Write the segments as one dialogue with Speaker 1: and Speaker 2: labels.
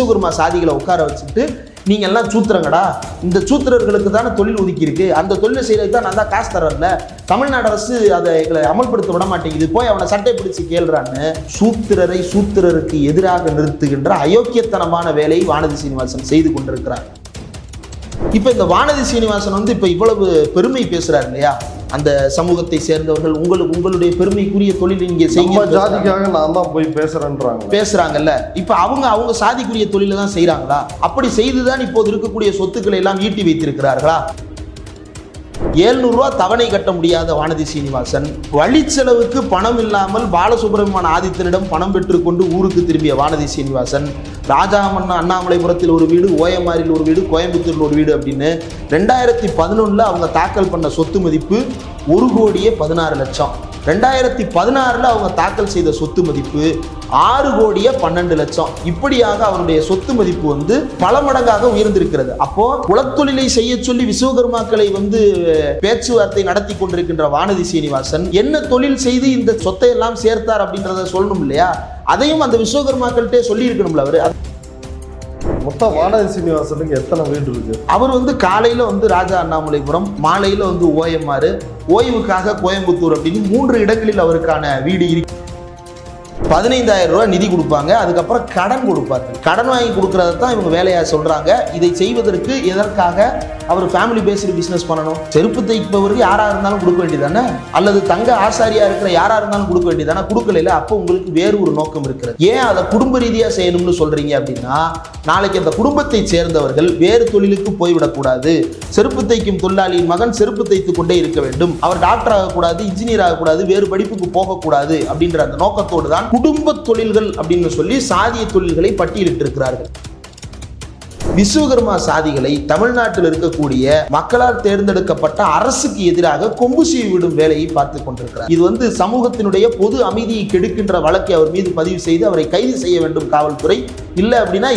Speaker 1: விஸ்வகர்மா சாதிகளை உட்கார வச்சுட்டு நீங்க எல்லாம் சூத்திரங்கடா இந்த சூத்திரர்களுக்கு தானே தொழில் ஒதுக்கி இருக்கு அந்த தொழிலை செய்யறதுக்கு தான் நான் தான் காசு தரல தமிழ்நாடு அரசு அதை எங்களை அமல்படுத்த விட மாட்டேங்குது போய் அவனை சட்டை பிடிச்சு கேள்றான்னு சூத்திரரை சூத்திரருக்கு எதிராக நிறுத்துகின்ற அயோக்கியத்தனமான வேலையை வானதி சீனிவாசன் செய்து கொண்டிருக்கிறார் இப்ப இந்த வானதி சீனிவாசன் வந்து இப்ப இவ்வளவு பெருமை பேசுறாரு இல்லையா அந்த சமூகத்தை சேர்ந்தவர்கள் உங்களுக்கு உங்களுடைய பெருமைக்குரிய தொழில் இங்கே
Speaker 2: நம்ம
Speaker 1: செய்ய
Speaker 2: ஜாதிக்காக நான் தான் போய் பேசுறேன்றாங்க
Speaker 1: பேசுறாங்கல்ல இப்ப அவங்க அவங்க சாதிக்குரிய தொழிலை தான் செய்றாங்களா அப்படி செய்துதான் இப்போது இருக்கக்கூடிய சொத்துக்களை எல்லாம் ஈட்டி வைத்திருக்கிறார்களா 700 ரூபா தவணை கட்ட முடியாத வானதி சீனிவாசன் வழிச்செலவுக்கு பணம் இல்லாமல் பாலசுப்ரமணியன் ஆதித்தனிடம் பணம் பெற்றுக்கொண்டு ஊருக்கு திரும்பிய வானதி சீனிவாசன் ராஜாமன் அண்ணாமலைபுரத்தில் ஒரு வீடு ஓயமாரில் ஒரு வீடு கோயம்புத்தூரில் ஒரு வீடு அப்படின்னு ரெண்டாயிரத்தி பதினொன்றில் அவங்க தாக்கல் பண்ண சொத்து மதிப்பு ஒரு கோடியே பதினாறு லட்சம் ரெண்டாயிரத்தி பதினாறில் அவங்க தாக்கல் செய்த சொத்து மதிப்பு ஆறு கோடியே பன்னெண்டு லட்சம் இப்படியாக அவருடைய சொத்து மதிப்பு வந்து பல மடங்காக உயர்ந்திருக்கிறது அப்போ குலத்தொழிலை செய்ய சொல்லி விஸ்வகர்மாக்களை வந்து பேச்சுவார்த்தை நடத்தி கொண்டிருக்கின்ற வானதி சீனிவாசன் என்ன தொழில் செய்து இந்த சொத்தை எல்லாம் சேர்த்தார் அப்படின்றத சொல்லணும் இல்லையா அதையும் அந்த விஸ்வகர்மாக்கள்கிட்டே சொல்லி இருக்கணும்ல அவரு
Speaker 2: மொத்தம் வானதி சீனிவாசனுக்கு எத்தனை வீடு இருக்கு
Speaker 1: அவர் வந்து காலையில வந்து ராஜா அண்ணாமலைபுரம் மாலையில வந்து ஓஎம்ஆர் ஓய்வுக்காக கோயம்புத்தூர் அப்படின்னு மூன்று இடங்களில் அவருக்கான வீடு இருக்கு பதினைந்தாயிரம் ரூபாய் நிதி கொடுப்பாங்க அதுக்கப்புறம் கடன் கொடுப்பார்கள் கடன் வாங்கி கொடுக்கறத தான் இவங்க வேலையா சொல்றாங்க இதை செய்வதற்கு எதற்காக அவர் ஃபேமிலி பேஸ்டு பிசினஸ் பண்ணணும் செருப்பு தைப்பவருக்கு யாரா இருந்தாலும் கொடுக்க வேண்டியதானே அல்லது தங்க ஆசாரியா இருக்கிற யாரா இருந்தாலும் கொடுக்க வேண்டியதானே கொடுக்கல அப்போ உங்களுக்கு வேறு ஒரு நோக்கம் இருக்கிறது ஏன் அதை குடும்ப ரீதியா செய்யணும்னு சொல்றீங்க அப்படின்னா நாளைக்கு அந்த குடும்பத்தை சேர்ந்தவர்கள் வேறு தொழிலுக்கு போய்விடக்கூடாது செருப்பு தைக்கும் தொழிலாளியின் மகன் செருப்பு தைத்து கொண்டே இருக்க வேண்டும் அவர் டாக்டர் ஆகக்கூடாது இன்ஜினியர் ஆகக்கூடாது வேறு படிப்புக்கு போகக்கூடாது அப்படின்ற அந்த நோக்கத்தோடு தான் குடும்ப தொழில்கள் அப்படின்னு சொல்லி சாதிய தொழில்களை பட்டியலிட்டு இருக்கிறார்கள் விஸ்வகர்மா சாதிகளை தமிழ்நாட்டில் இருக்கக்கூடிய மக்களால் தேர்ந்தெடுக்கப்பட்ட அரசுக்கு எதிராக கொம்பு சீவி விடும் வேலையை பார்த்து கொண்டிருக்கிறார் இது வந்து சமூகத்தினுடைய பொது அமைதியை கெடுக்கின்ற வழக்கை அவர் மீது பதிவு செய்து அவரை கைது செய்ய வேண்டும் காவல்துறை இல்லை அப்படின்னா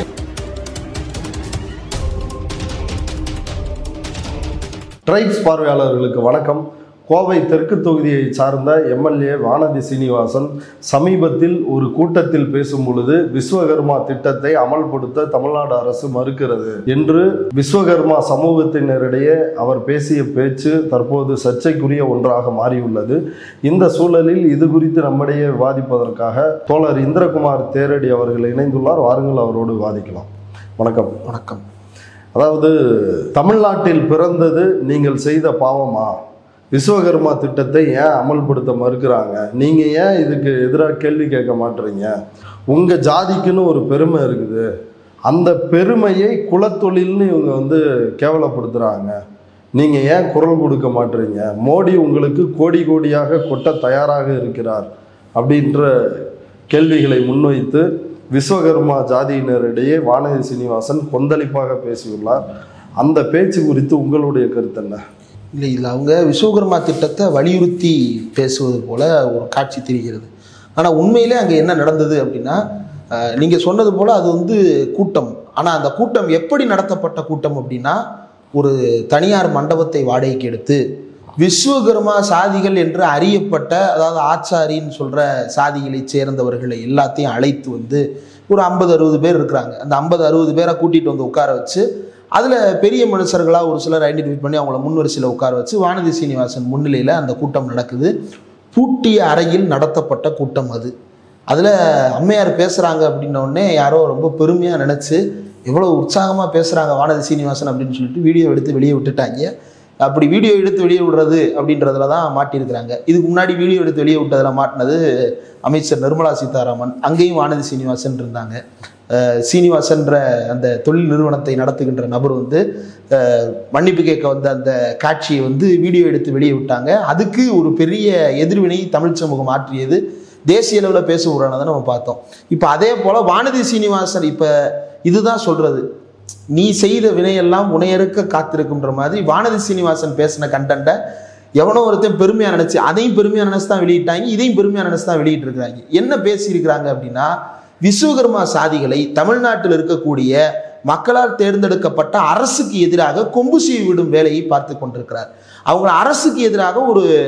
Speaker 2: ட்ரைப்ஸ் பார்வையாளர்களுக்கு வணக்கம் கோவை தெற்கு தொகுதியை சார்ந்த எம்எல்ஏ வானதி சீனிவாசன் சமீபத்தில் ஒரு கூட்டத்தில் பேசும் பொழுது விஸ்வகர்மா திட்டத்தை அமல்படுத்த தமிழ்நாடு அரசு மறுக்கிறது என்று விஸ்வகர்மா சமூகத்தினரிடையே அவர் பேசிய பேச்சு தற்போது சர்ச்சைக்குரிய ஒன்றாக மாறியுள்ளது இந்த சூழலில் இது குறித்து நம்மிடையே விவாதிப்பதற்காக தோழர் இந்திரகுமார் தேரடி அவர்கள் இணைந்துள்ளார் வாருங்கள் அவரோடு விவாதிக்கலாம் வணக்கம்
Speaker 1: வணக்கம்
Speaker 2: அதாவது தமிழ்நாட்டில் பிறந்தது நீங்கள் செய்த பாவமா விஸ்வகர்மா திட்டத்தை ஏன் அமல்படுத்த மறுக்கிறாங்க நீங்கள் ஏன் இதுக்கு எதிராக கேள்வி கேட்க மாட்டுறீங்க உங்கள் ஜாதிக்குன்னு ஒரு பெருமை இருக்குது அந்த பெருமையை குலத்தொழில்னு இவங்க வந்து கேவலப்படுத்துகிறாங்க நீங்கள் ஏன் குரல் கொடுக்க மாட்டுறீங்க மோடி உங்களுக்கு கோடி கோடியாக கொட்ட தயாராக இருக்கிறார் அப்படின்ற கேள்விகளை முன்வைத்து விஸ்வகர்மா ஜாதியினரிடையே வானதி சீனிவாசன் கொந்தளிப்பாக பேசியுள்ளார் அந்த பேச்சு குறித்து உங்களுடைய கருத்து என்ன
Speaker 1: இல்லை இதில் அவங்க விஸ்வகர்மா திட்டத்தை வலியுறுத்தி பேசுவது போல ஒரு காட்சி தெரிகிறது ஆனால் உண்மையிலே அங்கே என்ன நடந்தது அப்படின்னா நீங்கள் சொன்னது போல் அது வந்து கூட்டம் ஆனால் அந்த கூட்டம் எப்படி நடத்தப்பட்ட கூட்டம் அப்படின்னா ஒரு தனியார் மண்டபத்தை வாடகைக்கு எடுத்து விஸ்வகர்மா சாதிகள் என்று அறியப்பட்ட அதாவது ஆச்சாரின்னு சொல்கிற சாதிகளைச் சேர்ந்தவர்களை எல்லாத்தையும் அழைத்து வந்து ஒரு ஐம்பது அறுபது பேர் இருக்கிறாங்க அந்த ஐம்பது அறுபது பேரை கூட்டிகிட்டு வந்து உட்கார வச்சு அதில் பெரிய மனுஷர்களாக ஒரு சிலர் ஐடென்டிஃபை பண்ணி அவங்கள முன்வரிசையில் உட்கார வச்சு வானதி சீனிவாசன் முன்னிலையில் அந்த கூட்டம் நடக்குது பூட்டிய அறையில் நடத்தப்பட்ட கூட்டம் அது அதில் அம்மையார் பேசுகிறாங்க அப்படின்ன உடனே யாரோ ரொம்ப பெருமையாக நினச்சி எவ்வளோ உற்சாகமாக பேசுகிறாங்க வானதி சீனிவாசன் அப்படின்னு சொல்லிட்டு வீடியோ எடுத்து வெளியே விட்டுட்டாங்க அப்படி வீடியோ எடுத்து வெளியே விடுறது அப்படின்றதுல தான் மாட்டியிருக்கிறாங்க இதுக்கு முன்னாடி வீடியோ எடுத்து வெளியே விட்டதில் மாட்டினது அமைச்சர் நிர்மலா சீதாராமன் அங்கேயும் வானதி சீனிவாசன் இருந்தாங்க அஹ் சீனிவாசன்ற அந்த தொழில் நிறுவனத்தை நடத்துகின்ற நபர் வந்து அஹ் மன்னிப்பு கேட்க வந்த அந்த காட்சியை வந்து வீடியோ எடுத்து வெளியே விட்டாங்க அதுக்கு ஒரு பெரிய எதிர்வினை தமிழ் சமூகம் ஆற்றியது தேசிய அளவில் பேசுகிறானதை நம்ம பார்த்தோம் இப்போ அதே போல் வானதி சீனிவாசன் இப்போ இதுதான் சொல்கிறது நீ செய்த வினையெல்லாம் உனையறுக்க காத்திருக்குன்ற மாதிரி வானதி சீனிவாசன் பேசின கண்டென்ட்டை எவனோ ஒருத்தன் பெருமையாக நினச்சி அதையும் பெருமையாக நினச்சி தான் வெளியிட்டாங்க இதையும் பெருமையாக நினச்சி தான் வெளியிட்டு இருக்கிறாங்க என்ன பேசியிருக்கிறாங்க அப்படின்னா விஸ்வகர்மா சாதிகளை தமிழ்நாட்டில் இருக்கக்கூடிய மக்களால் தேர்ந்தெடுக்கப்பட்ட அரசுக்கு எதிராக கொம்பு சீவி விடும் வேலையை பார்த்து கொண்டிருக்கிறார் அவங்க அரசுக்கு எதிராக ஒரு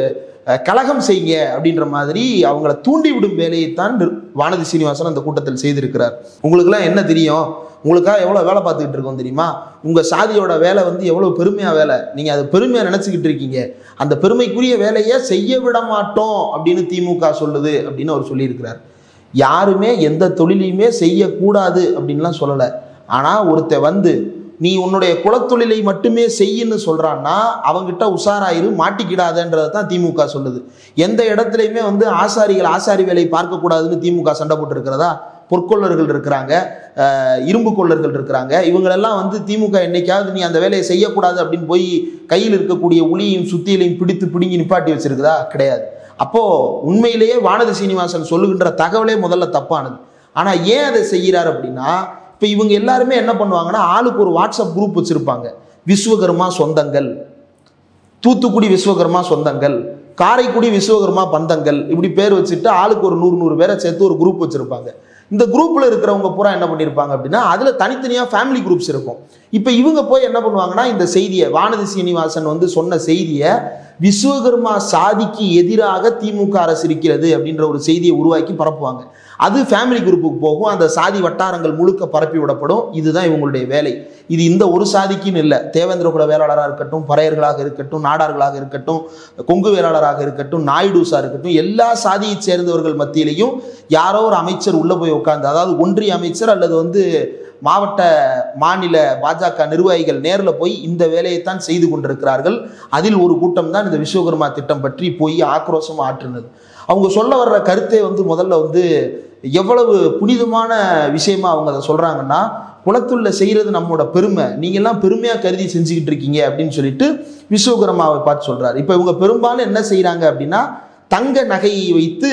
Speaker 1: அஹ், கலகம் செய்யுங்க அப்படின்ற மாதிரி அவங்கள தூண்டி விடும் வேலையைத்தான் நிர்- வானதி சீனிவாசன் அந்த கூட்டத்தில் செய்திருக்கிறார் உங்களுக்குலாம் என்ன தெரியும் உங்களுக்காக எவ்வளோ வேலை பார்த்துக்கிட்டு இருக்கோம் தெரியுமா உங்கள் சாதியோட வேலை வந்து எவ்வளோ பெருமையாக வேலை நீங்கள் அதை பெருமையாக நினச்சிக்கிட்டு இருக்கீங்க அந்த பெருமைக்குரிய வேலையை செய்ய விட மாட்டோம் அப்படின்னு திமுக சொல்லுது அப்படின்னு அவர் சொல்லியிருக்கிறார் யாருமே எந்த தொழிலையுமே செய்யக்கூடாது அப்படின்லாம் சொல்லலை ஆனால் ஒருத்தன் வந்து நீ உன்னுடைய குலத்தொழிலை மட்டுமே செய்யின்னு சொல்றான்னா அவங்கிட்ட உஷாராயிரு மாட்டிக்கிடாதன்றதை தான் திமுக சொல்லுது எந்த இடத்துலையுமே வந்து ஆசாரிகள் ஆசாரி வேலை பார்க்கக்கூடாதுன்னு திமுக சண்டை போட்டு இருக்கிறதா பொற்கொள்ளர்கள் இருக்கிறாங்க அஹ், இரும்பு கொள்ளர்கள் இருக்கிறாங்க இவங்களெல்லாம் வந்து திமுக என்னைக்காவது நீ அந்த வேலையை செய்யக்கூடாது அப்படின்னு போய் கையில் இருக்கக்கூடிய உளியையும் சுத்தியிலையும் பிடித்து பிடுங்கி நிப்பாட்டி வச்சிருக்குதா கிடையாது அப்போ உண்மையிலேயே வானதி சீனிவாசன் சொல்லுகின்ற தகவலே முதல்ல தப்பானது ஆனா ஏன் அதை செய்கிறார் அப்படின்னா இப்போ இவங்க எல்லாருமே என்ன பண்ணுவாங்கன்னா ஆளுக்கு ஒரு வாட்ஸ்அப் குரூப் வச்சிருப்பாங்க விஸ்வகர்மா சொந்தங்கள் தூத்துக்குடி விஸ்வகர்மா சொந்தங்கள் காரைக்குடி விஸ்வகர்மா பந்தங்கள் இப்படி பேர் வச்சுட்டு ஆளுக்கு ஒரு நூறு நூறு பேரை சேர்த்து ஒரு குரூப் வச்சிருப்பாங்க இந்த குரூப்ல இருக்கிறவங்க பூரா என்ன பண்ணியிருப்பாங்க அப்படின்னா அதுல தனித்தனியா ஃபேமிலி குரூப்ஸ் இருக்கும் இப்போ இவங்க போய் என்ன பண்ணுவாங்கன்னா இந்த செய்தியை வானதி சீனிவாசன் வந்து சொன்ன செய்தியை விஸ்வகர்மா சாதிக்கு எதிராக திமுக அரசு இருக்கிறது அப்படின்ற ஒரு செய்தியை உருவாக்கி பரப்புவாங்க அது ஃபேமிலி குரூப்புக்கு போகும் அந்த சாதி வட்டாரங்கள் முழுக்க பரப்பி விடப்படும் இதுதான் இவங்களுடைய வேலை இது இந்த ஒரு சாதிக்குன்னு இல்லை தேவேந்திர குல வேளாளராக இருக்கட்டும் பறையர்களாக இருக்கட்டும் நாடார்களாக இருக்கட்டும் கொங்கு வேளாளராக இருக்கட்டும் நாயுடுஸாக இருக்கட்டும் எல்லா சாதியைச் சேர்ந்தவர்கள் மத்தியிலையும் யாரோ ஒரு அமைச்சர் உள்ளே போய் உட்காந்து அதாவது ஒன்றிய அமைச்சர் அல்லது வந்து மாவட்ட மாநில பாஜக நிர்வாகிகள் நேரில் போய் இந்த வேலையைத்தான் செய்து கொண்டிருக்கிறார்கள் அதில் ஒரு கூட்டம் தான் இந்த விஸ்வகர்மா திட்டம் பற்றி போய் ஆக்ரோஷம் ஆற்றினது அவங்க சொல்ல வர்ற கருத்தே வந்து முதல்ல வந்து எவ்வளவு புனிதமான விஷயமா அவங்க அதை சொல்றாங்கன்னா குலத்துள்ள செய்யறது நம்மளோட பெருமை நீங்கெல்லாம் பெருமையா கருதி செஞ்சுக்கிட்டு இருக்கீங்க அப்படின்னு சொல்லிட்டு விஸ்வகர்மாவை பார்த்து சொல்றாரு இப்போ இவங்க பெரும்பாலும் என்ன செய்றாங்க அப்படின்னா தங்க நகையை வைத்து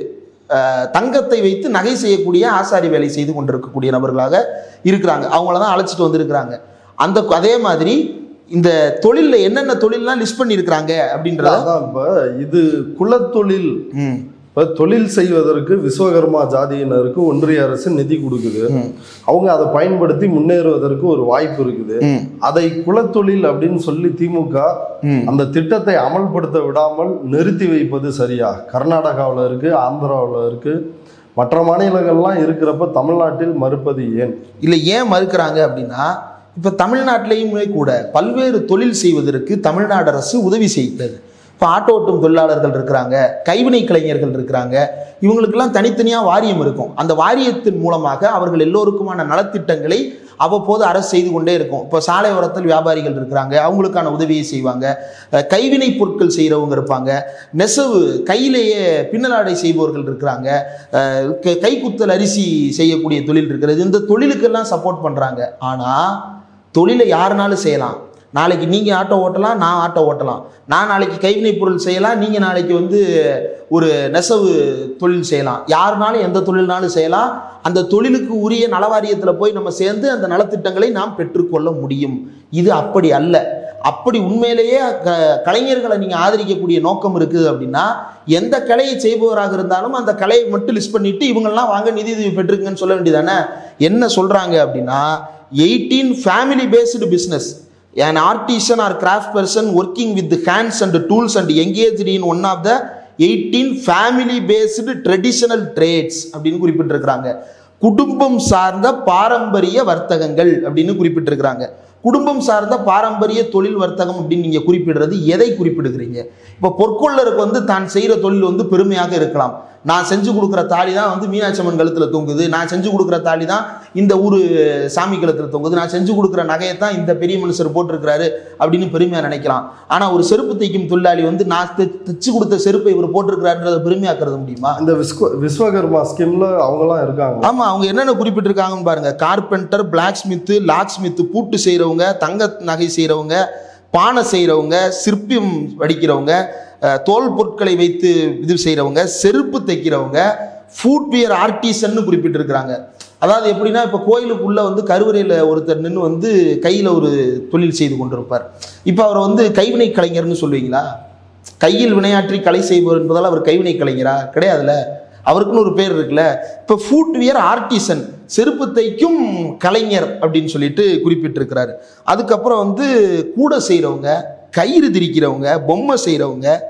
Speaker 1: அஹ், தங்கத்தை வைத்து நகை செய்யக்கூடிய ஆசாரி வேலை செய்து கொண்டிருக்கக்கூடிய நபர்களாக இருக்கிறாங்க அவங்கள தான் அழைச்சிட்டு வந்திருக்கிறாங்க அந்த அதே மாதிரி இந்த தொழில்ல என்னென்ன தொழில்லாம் லிஸ்ட் பண்ணியிருக்கிறாங்க அப்படின்றத
Speaker 2: அதான் இப்ப இது குலத்தொழில்
Speaker 1: ம்,
Speaker 2: இப்ப தொழில் செய்வதற்கு விஸ்வகர்மா ஜாதியினருக்கு ஒன்றிய அரசு நிதி கொடுக்குது
Speaker 1: ம்,
Speaker 2: அவங்க அதை பயன்படுத்தி முன்னேறுவதற்கு ஒரு வாய்ப்பு இருக்குது
Speaker 1: ம்,
Speaker 2: அதை குலத்தொழில் அப்படின்னு சொல்லி திமுக
Speaker 1: ம்.
Speaker 2: அந்த திட்டத்தை அமல்படுத்த விடாமல் நிறுத்தி வைப்பது சரியா கர்நாடகாவில் இருக்கு ஆந்திராவில் இருக்கு மற்ற மாநிலங்கள்லாம் இருக்கிறப்ப தமிழ்நாட்டில் மறுப்பது ஏன்
Speaker 1: இல்லை ஏன் மறுக்கிறாங்க அப்படின்னா இப்போ தமிழ்நாட்டிலேயுமே கூட பல்வேறு தொழில் செய்வதற்கு தமிழ்நாடு அரசு உதவி செய்கிறது இப்போ ஆட்டோ ஓட்டும் தொழிலாளர்கள் இருக்கிறாங்க கைவினை கலைஞர்கள் இருக்கிறாங்க இவங்களுக்கெல்லாம் தனித்தனியாக வாரியம் இருக்கும் அந்த வாரியத்தின் மூலமாக அவர்கள் எல்லோருக்குமான நலத்திட்டங்களை அவ்வப்போது அரசு செய்து கொண்டே இருக்கும் இப்போ சாலை ஓரத்தில் வியாபாரிகள் இருக்கிறாங்க அவங்களுக்கான உதவியை செய்வாங்க அஹ் கைவினை பொருட்கள் செய்கிறவங்க இருப்பாங்க நெசவு கையிலேயே பின்னலாடை செய்பவர்கள் இருக்கிறாங்க அஹ் க- கைக்குத்தல் அரிசி செய்யக்கூடிய தொழில் இருக்கிறது இந்த தொழிலுக்கெல்லாம் சப்போர்ட் பண்ணுறாங்க ஆனால் தொழிலை யாருனாலும் செய்யலாம் நாளைக்கு நீங்கள் ஆட்டோ ஓட்டலாம் நான் ஆட்டோ ஓட்டலாம் நான் நாளைக்கு கைவினை பொருள் செய்யலாம் நீங்கள் நாளைக்கு வந்து ஒரு நெசவு தொழில் செய்யலாம் யாருனாலும் எந்த தொழில்னாலும் செய்யலாம் அந்த தொழிலுக்கு உரிய நலவாரியத்தில் போய் நம்ம சேர்ந்து அந்த நலத்திட்டங்களை நாம் பெற்றுக்கொள்ள முடியும் இது அப்படி அல்ல அப்படி உண்மையிலேயே க- கலைஞர்களை நீங்கள் ஆதரிக்கக்கூடிய நோக்கம் இருக்குது அப்படின்னா எந்த கலையை செய்பவராக இருந்தாலும் அந்த கலையை மட்டும் லிஸ்ட் பண்ணிட்டு இவங்கெல்லாம் வாங்க நிதியுதவி பெற்றுக்குங்கன்னு சொல்ல வேண்டியதானே என்ன சொல்கிறாங்க அப்படின்னா eighteen family based business an artisan or craft person working with the hands and the tools and engaged in one of the 18 family based traditional trades அப்படின்னு குறிப்பிட்டிருக்கிறாங்க குடும்பம் சார்ந்த பாரம்பரிய வர்த்தகங்கள் அப்படின்னு குறிப்பிட்டிருக்கிறாங்க குடும்பம் சார்ந்த பாரம்பரிய தொழில் வர்த்தகம் அப்படின்னு நீங்க குறிப்பிடுறது எதை குறிப்பிடுகிறீங்க இப்போ பொற்கொள்ளருக்கு வந்து தான் செய்யற தொழில் வந்து பெருமையாக இருக்கலாம் நான் செஞ்சு கொடுக்குற தாலி தான் வந்து மீனாட்சி அம்மன் கழுத்துல தொங்குது நான் செஞ்சு கொடுக்குற தாலி தான் இந்த ஊர் சாமி கழுத்துல தொங்குது நான் செஞ்சு கொடுக்குற நகையை தான் இந்த பெரிய மனுஷர் போட்டிருக்கிறாரு அப்படின்னு பெருமையா நினைக்கலாம் ஆனா ஒரு செருப்பு தைக்கும் தொழிலாளி வந்து நான் தை- தைச்சு கொடுத்த செருப்பை இவர் போட்டிருக்கிறாருன்றத பெருமையா கருத முடியுமா
Speaker 2: இந்த விஸ்வ விஸ்வகர்மா ஸ்கீம்ல அவங்கலாம் இருக்காங்க
Speaker 1: ஆமா அவங்க என்னென்ன குறிப்பிட்டிருக்காங்கன்னு பாருங்க carpenter blacksmith locksmith பூட்டு செய்றவங்க தங்க நகை செய்றவங்க பானை செய்றவங்க சிற்பியம் வடிக்கிறவங்க அஹ், தோல் பொருட்களை வைத்து இது செய்றவங்க செருப்பு தைக்கிறவங்க ஃபுட்வியர் ஆர்டிசன்னு குறிப்பிட்டிருக்கிறாங்க அதாவது எப்படின்னா இப்போ கோயிலுக்குள்ள வந்து கருவறையில் ஒருத்தர் நின்று வந்து கையில் ஒரு தொழில் செய்து கொண்டிருப்பார் இப்போ அவரை வந்து கைவினை கலைஞர்னு சொல்லுவீங்களா கையில் வினையாற்றி கலை செய்பவர் என்பதால் அவர் கைவினை கலைஞரா கிடையாதுல்ல அவருக்குன்னு ஒரு பேர் இருக்குல்ல இப்போ ஃபுட்வியர் ஆர்டிசன் செருப்பு தைக்கும் கலைஞர் அப்படின்னு சொல்லிட்டு குறிப்பிட்டிருக்கிறாரு அதுக்கப்புறம் வந்து கூடை செய்கிறவங்க கயிறு திரிக்கிறவங்க பொம்மை செய்கிறவங்க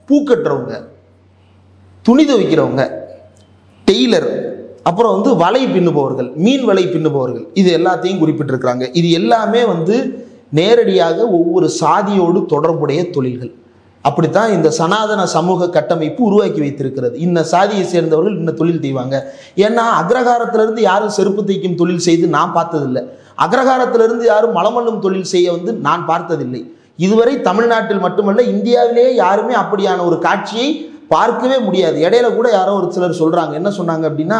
Speaker 1: பூக்கட்டுறவங்க துணி துவைக்கிறவங்க டெய்லர் அப்புறம் வந்து வலை பின்னுபவர்கள் மீன் வலை பின்னுபவர்கள் இது எல்லாத்தையும் குறிப்பிட்டிருக்கிறாங்க இது எல்லாமே வந்து நேரடியாக ஒவ்வொரு சாதியோடு தொடர்புடைய தொழில்கள் அப்படித்தான் இந்த சனாதன சமூக கட்டமைப்பு உருவாக்கி வைத்திருக்கிறது இன்ன சாதியை சேர்ந்தவர்கள் இன்ன தொழில் செய்வாங்க ஏன்னா அக்ரகாரத்திலிருந்து யாரும் செருப்பு தைக்கும் தொழில் செய்து நான் பார்த்ததில்லை அக்ரகாரத்திலிருந்து யாரும் மலமல்லும் தொழில் செய்ய வந்து நான் பார்த்ததில்லை இதுவரை தமிழ்நாட்டில் மட்டுமல்ல இந்தியாவிலேயே யாருமே அப்படியான ஒரு காட்சியை பார்க்கவே முடியாது இடையில கூட யாரோ ஒரு சிலர் சொல்றாங்க என்ன சொன்னாங்க அப்படின்னா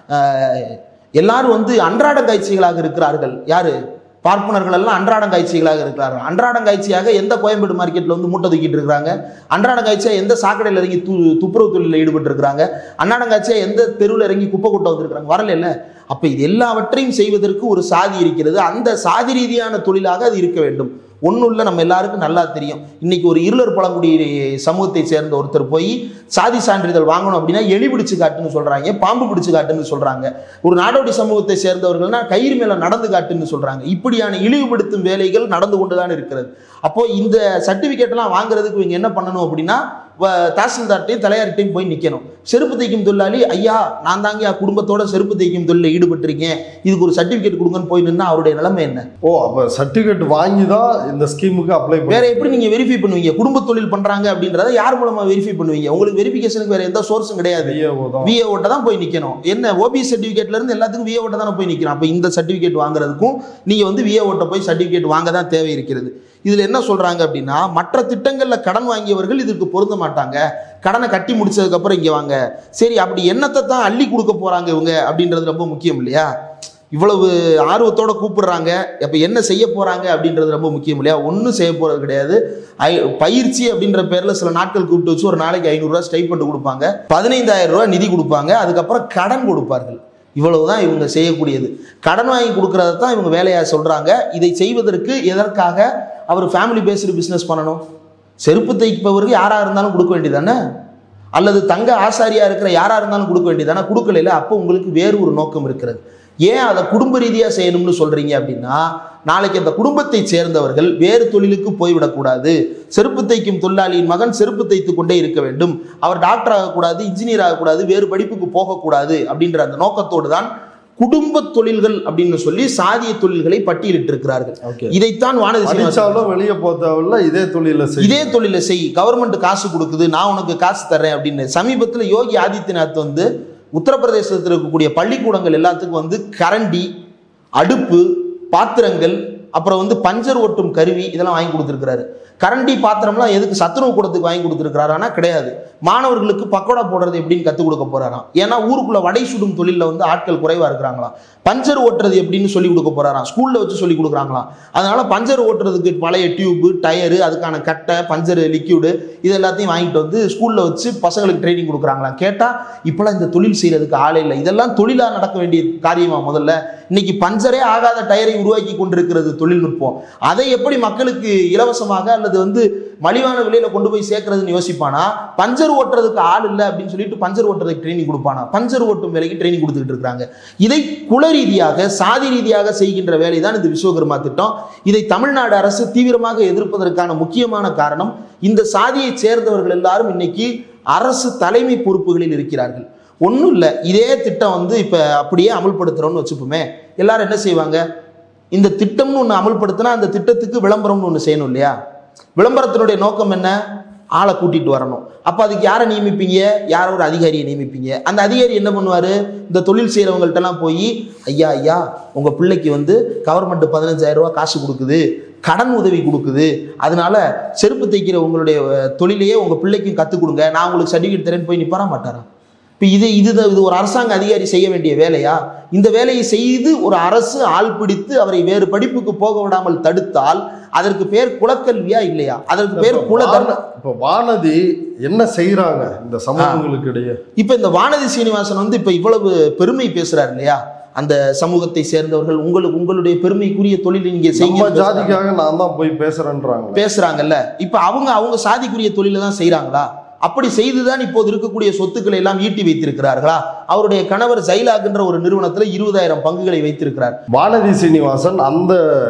Speaker 1: ஆஹ், எல்லாரும் வந்து அன்றாட காட்சிகளாக இருக்கிறார்கள் யாரு பார்ப்பனர்கள் எல்லாம் அன்றாடம் காட்சிகளாக இருக்கிறார்கள் அன்றாடம் காட்சியாக எந்த கோயம்பேடு மார்க்கெட்டில் வந்து மூட்டை தூக்கிட்டு இருக்கிறாங்க அன்றாட காட்சியாக எந்த சாக்கடையில் இறங்கி து துப்புரவு தொழிலில் ஈடுபட்டு இருக்கிறாங்க அன்றாடம் காட்சியாக எந்த தெருவில் இறங்கி குப்பை கொட்ட வந்திருக்கிறாங்க வரல இல்ல அப்போ இது எல்லாவற்றையும் செய்வதற்கு ஒரு சாதி இருக்கிறது அந்த சாதி ரீதியான தொழிலாக அது இருக்க வேண்டும் ஒன்றும் இல்லை நம்ம எல்லாருக்கும் நல்லா தெரியும் இன்னைக்கு ஒரு இருளர் பழங்குடி சமூகத்தை சேர்ந்த ஒருத்தர் போய் சாதி சான்றிதழ் வாங்கணும் அப்படின்னா எலி பிடிச்சு காட்டுன்னு சொல்றாங்க பாம்பு பிடிச்சு காட்டுன்னு சொல்றாங்க ஒரு நாடோடி சமூகத்தை சேர்ந்தவர்கள்னா கயிறு மேல நடந்து காட்டுன்னு சொல்றாங்க இப்படியான இழிவுபடுத்தும் வேலைகள் நடந்து கொண்டுதான் இருக்கிறது அப்போ இந்த சர்டிபிகேட் எல்லாம் வாங்குறதுக்கு இவங்க என்ன பண்ணணும் அப்படின்னா வ- தாசில்தார்ட்டையும் தலையார்ட்டையும் போய் நிற்கணும் செருப்பு தைக்கும் தொழிலாளி ஐயா நான் தாங்க குடும்பத்தோட செருப்பு தைக்கும் தொழிலில் ஈடுபட்டிருக்கேன் இதுக்கு ஒரு சர்டிபிகேட் கொடுங்கன்னு போய் நின்னா அவருடைய நிலைமை என்ன
Speaker 2: ஓ அப்ப சர்டிபிகேட் வாங்கி தான் இந்த ஸ்கீமுக்கு அப்ளை
Speaker 1: வேற எப்படி நீங்க வெரிஃபை பண்ணுவீங்க குடும்ப தொழில் பண்றாங்க அப்படின்றத யார் மூலமா வெரிஃபை பண்ணுவீங்க உங்களுக்கு வெரிஃபிகேஷனுக்கு வேற எந்த சோர்ஸும் கிடையாது
Speaker 2: பண்ணி
Speaker 1: விஏ ஓட்ட தான் போய் நிக்கணும் என்ன ஓபி சர்டிஃபிகேட்ல இருந்து எல்லாத்துக்கும் விஏ ஓட்ட தானே போய் நிக்கணும் அப்ப இந்த சர்டிஃபிகேட் வாங்குறதுக்கும் நீங்க வந்து விஏ ஓட்ட போய் சர்டிஃபிகேட் வாங்க தான் தேவை இருக்கிறது இதுல என்ன சொல்றாங்க அப்படின்னா மற்ற திட்டங்கள்ல கடன் வாங்கியவர்கள் இதுக்கு பொருந்த மாட்டாங்க கடனை கட்டி முடிச்சதுக்கு அப்புறம் இங்க வாங்க சரி அப்படி என்னத்தை தான் அள்ளி கொடுக்க போறாங்க இவங்க அப்படின்றது ரொம்ப முக்கியம் இல்லையா இவ்வளவு ஆர்வத்தோட கூப்பிடுறாங்க அப்போ என்ன செய்ய போறாங்க அப்படின்றது ரொம்ப முக்கியம் இல்லையா ஒன்றும் செய்ய போறது கிடையாது ஐ பயிற்சி அப்படின்ற பேர்ல சில நாட்கள் கூப்பிட்டு வச்சு ஒரு நாளைக்கு ஐநூறுரூவா ஸ்டைப்பண்ட் கொடுப்பாங்க பதினைந்தாயிரம் ரூபாய் நிதி கொடுப்பாங்க அதுக்கப்புறம் கடன் கொடுப்பார்கள் இவ்வளவுதான் இவங்க செய்யக்கூடியது கடன் வாங்கி கொடுக்கறத தான் இவங்க வேலையா சொல்றாங்க இதை செய்வதற்கு எதற்காக அவர் ஃபேமிலி பேஸ்டு பிஸ்னஸ் பண்ணணும் செருப்பு தைப்பவருக்கு யாரா இருந்தாலும் கொடுக்க வேண்டியதானே அல்லது தங்க ஆசாரியா இருக்கிற யாரா இருந்தாலும் கொடுக்க வேண்டியதானே கொடுக்கல அப்போ உங்களுக்கு வேறு ஒரு நோக்கம் இருக்கிறது ஏன் அதை குடும்ப ரீதியாக செய்யணும்னு சொல்றீங்க அப்படின்னா நாளைக்கு அந்த குடும்பத்தை சேர்ந்தவர்கள் வேறு தொழிலுக்கு போய்விடக்கூடாது செருப்பு தைக்கும் தொழிலாளியின் மகன் செருப்பு தைத்து கொண்டே இருக்க வேண்டும் அவர் டாக்டர் ஆகக்கூடாது இன்ஜினியர் ஆகக்கூடாது வேறு படிப்புக்கு போகக்கூடாது அப்படின்ற அந்த நோக்கத்தோடு தான் குடும்ப தொழில்கள் அப்படின்னு சொல்லி சாதிய தொழில்களை பட்டியலிட்டு இருக்கிறார்கள்
Speaker 2: ஓகே
Speaker 1: இதைத்தான் வானதி சீனிவாசன்
Speaker 2: படிச்சாலும் வெளியே போத்தவில்ல இதே தொழில செய்
Speaker 1: இதே தொழிலை செய் கவர்மெண்ட் காசு கொடுக்குது நான் உனக்கு காசு தர்றேன் அப்படின்னு சமீபத்தில் யோகி ஆதித்யநாத் வந்து உத்தரப்பிரதேசத்தில் இருக்கக்கூடிய பள்ளிக்கூடங்கள் எல்லாத்துக்கும் வந்து கரண்டி அடுப்பு பாத்திரங்கள் அப்புறம் வந்து பஞ்சர் ஒட்டும் கருவி இதெல்லாம் வாங்கி கொடுத்துருக்கிறாரு கரண்டி பாத்திரம்லாம் எதுக்கு சத்துணவு கூடத்துக்கு வாங்கி கொடுத்துருக்கிறாரானா கிடையாது மாணவர்களுக்கு பக்கோடா போடுறது எப்படின்னு கற்றுக் கொடுக்க போறாராம் ஏன்னா ஊருக்குள்ள வடை சுடும் தொழிலில் வந்து ஆட்கள் குறைவா இருக்கிறாங்களாம் பஞ்சர் ஓட்டுறது எப்படின்னு சொல்லி கொடுக்க போறாராம் ஸ்கூல்ல வச்சு சொல்லி கொடுக்குறாங்களாம் அதனால பஞ்சர் ஓட்டுறதுக்கு பழைய டியூப்பு டயரு அதுக்கான கட்டை பஞ்சர் லிக்யூடு இது எல்லாத்தையும் வாங்கிட்டு வந்து ஸ்கூல்ல வச்சு பசங்களுக்கு ட்ரைனிங் கொடுக்குறாங்களாம் கேட்டா இப்பெல்லாம் இந்த தொழில் செய்யறதுக்கு ஆளே இல்லை இதெல்லாம் தொழிலா நடக்க வேண்டிய காரியமா முதல்ல இன்னைக்கு பஞ்சரே ஆகாத டயரை உருவாக்கி கொண்டிருக்கிறது தொழில்நுட்பம் அதை எப்படி மக்களுக்கு இலவசமாக அல்லது வந்து மலிவான விலையில கொண்டு போய் சேர்க்கறதுன்னு யோசிப்பானா பஞ்சர் ஓட்டுறதுக்கு ஆள் இல்லை அப்படின்னு சொல்லிட்டு பஞ்சர் ஓட்டுறதுக்கு ட்ரைனிங் கொடுப்பானா பஞ்சர் ஓட்டும் வேலைக்கு ட்ரைனிங் கொடுத்துக்கிட்டு இருக்காங்க இதை குல ரீதியாக சாதி ரீதியாக செய்கின்ற வேலை தான் இந்த விஸ்வகர்மா திட்டம் இதை தமிழ்நாடு அரசு தீவிரமாக எதிர்ப்பதற்கான முக்கியமான காரணம் இந்த சாதியை சேர்ந்தவர்கள் எல்லாரும் இன்னைக்கு அரசு தலைமை பொறுப்புகளில் இருக்கிறார்கள் ஒன்றும் இல்லை இதே திட்டம் வந்து இப்போ அப்படியே அமல்படுத்துகிறோம்னு வச்சுப்போமே எல்லாரும் என்ன செய்வாங்க இந்த திட்டம்னு ஒன்று அமல்படுத்தினா அந்த திட்டத்துக்கு விளம்பரம்னு ஒன்று செய்யணும் இல்லையா விளம்பரத்தினுடைய நோக்கம் என்ன ஆளை கூட்டிட்டு வரணும் அப்போ அதுக்கு யாரை நியமிப்பீங்க யாரோ ஒரு அதிகாரியை நியமிப்பீங்க அந்த அதிகாரி என்ன பண்ணுவார் இந்த தொழில் செய்கிறவங்கள்ட்டலாம் போய் ஐயா ஐயா உங்கள் பிள்ளைக்கு வந்து கவர்மெண்ட் பதினஞ்சாயிரம் ரூபாய் காசு கொடுக்குது கடன் உதவி கொடுக்குது அதனால செருப்பு தைக்கிற உங்களுடைய அஹ், தொழிலையே உங்கள் பிள்ளைக்கும் கற்றுக் கொடுங்க நான் உங்களுக்கு சர்டிஃபிகேட் தரேன்னு போய் நிப்பாரா மாட்டாரா இப்போ இது இது இது ஒரு அரசாங்க அதிகாரி செய்ய வேண்டிய வேலையா இந்த வேலையை செய்து ஒரு அரசு ஆள் பிடித்து அவரை வேறு படிப்புக்கு போக விடாமல் தடுத்தால் அதற்கு பேர் குலக்கல்வியா இல்லையா அதற்கு பேர் குல தர்ம
Speaker 2: வான- இப்ப வானதி என்ன செய்யறாங்க இந்த சமூகங்களுக்கு இடையே
Speaker 1: இப்போ இந்த வானதி சீனிவாசன் வந்து இப்போ இவ்வளவு பெருமை பேசுறாரு இல்லையா அந்த சமூகத்தை சேர்ந்தவர்கள் உங்களுக்கு உங்களுடைய பெருமைக்குரிய தொழில் நீங்க
Speaker 2: நம்ம
Speaker 1: செய்ய
Speaker 2: ஜாதிக்காக நான் தான் போய் பேசுறேன்றாங்க
Speaker 1: பேசுறாங்கல்ல இப்போ அவங்க அவங்க சாதிக்குரிய தொழிலை தான் செய்றாங்களா அப்படி செய்துதான் இப்போது இருக்கக்கூடிய சொத்துக்களை எல்லாம் ஈட்டி வைத்திருக்கிறார்களா அவருடைய கணவர் ஜைலாக்ன்ற ஒரு நிறுவனத்துல இருபதாயிரம் பங்குகளை வைத்திருக்கிறார்
Speaker 2: வானதி சீனிவாசன் அந்த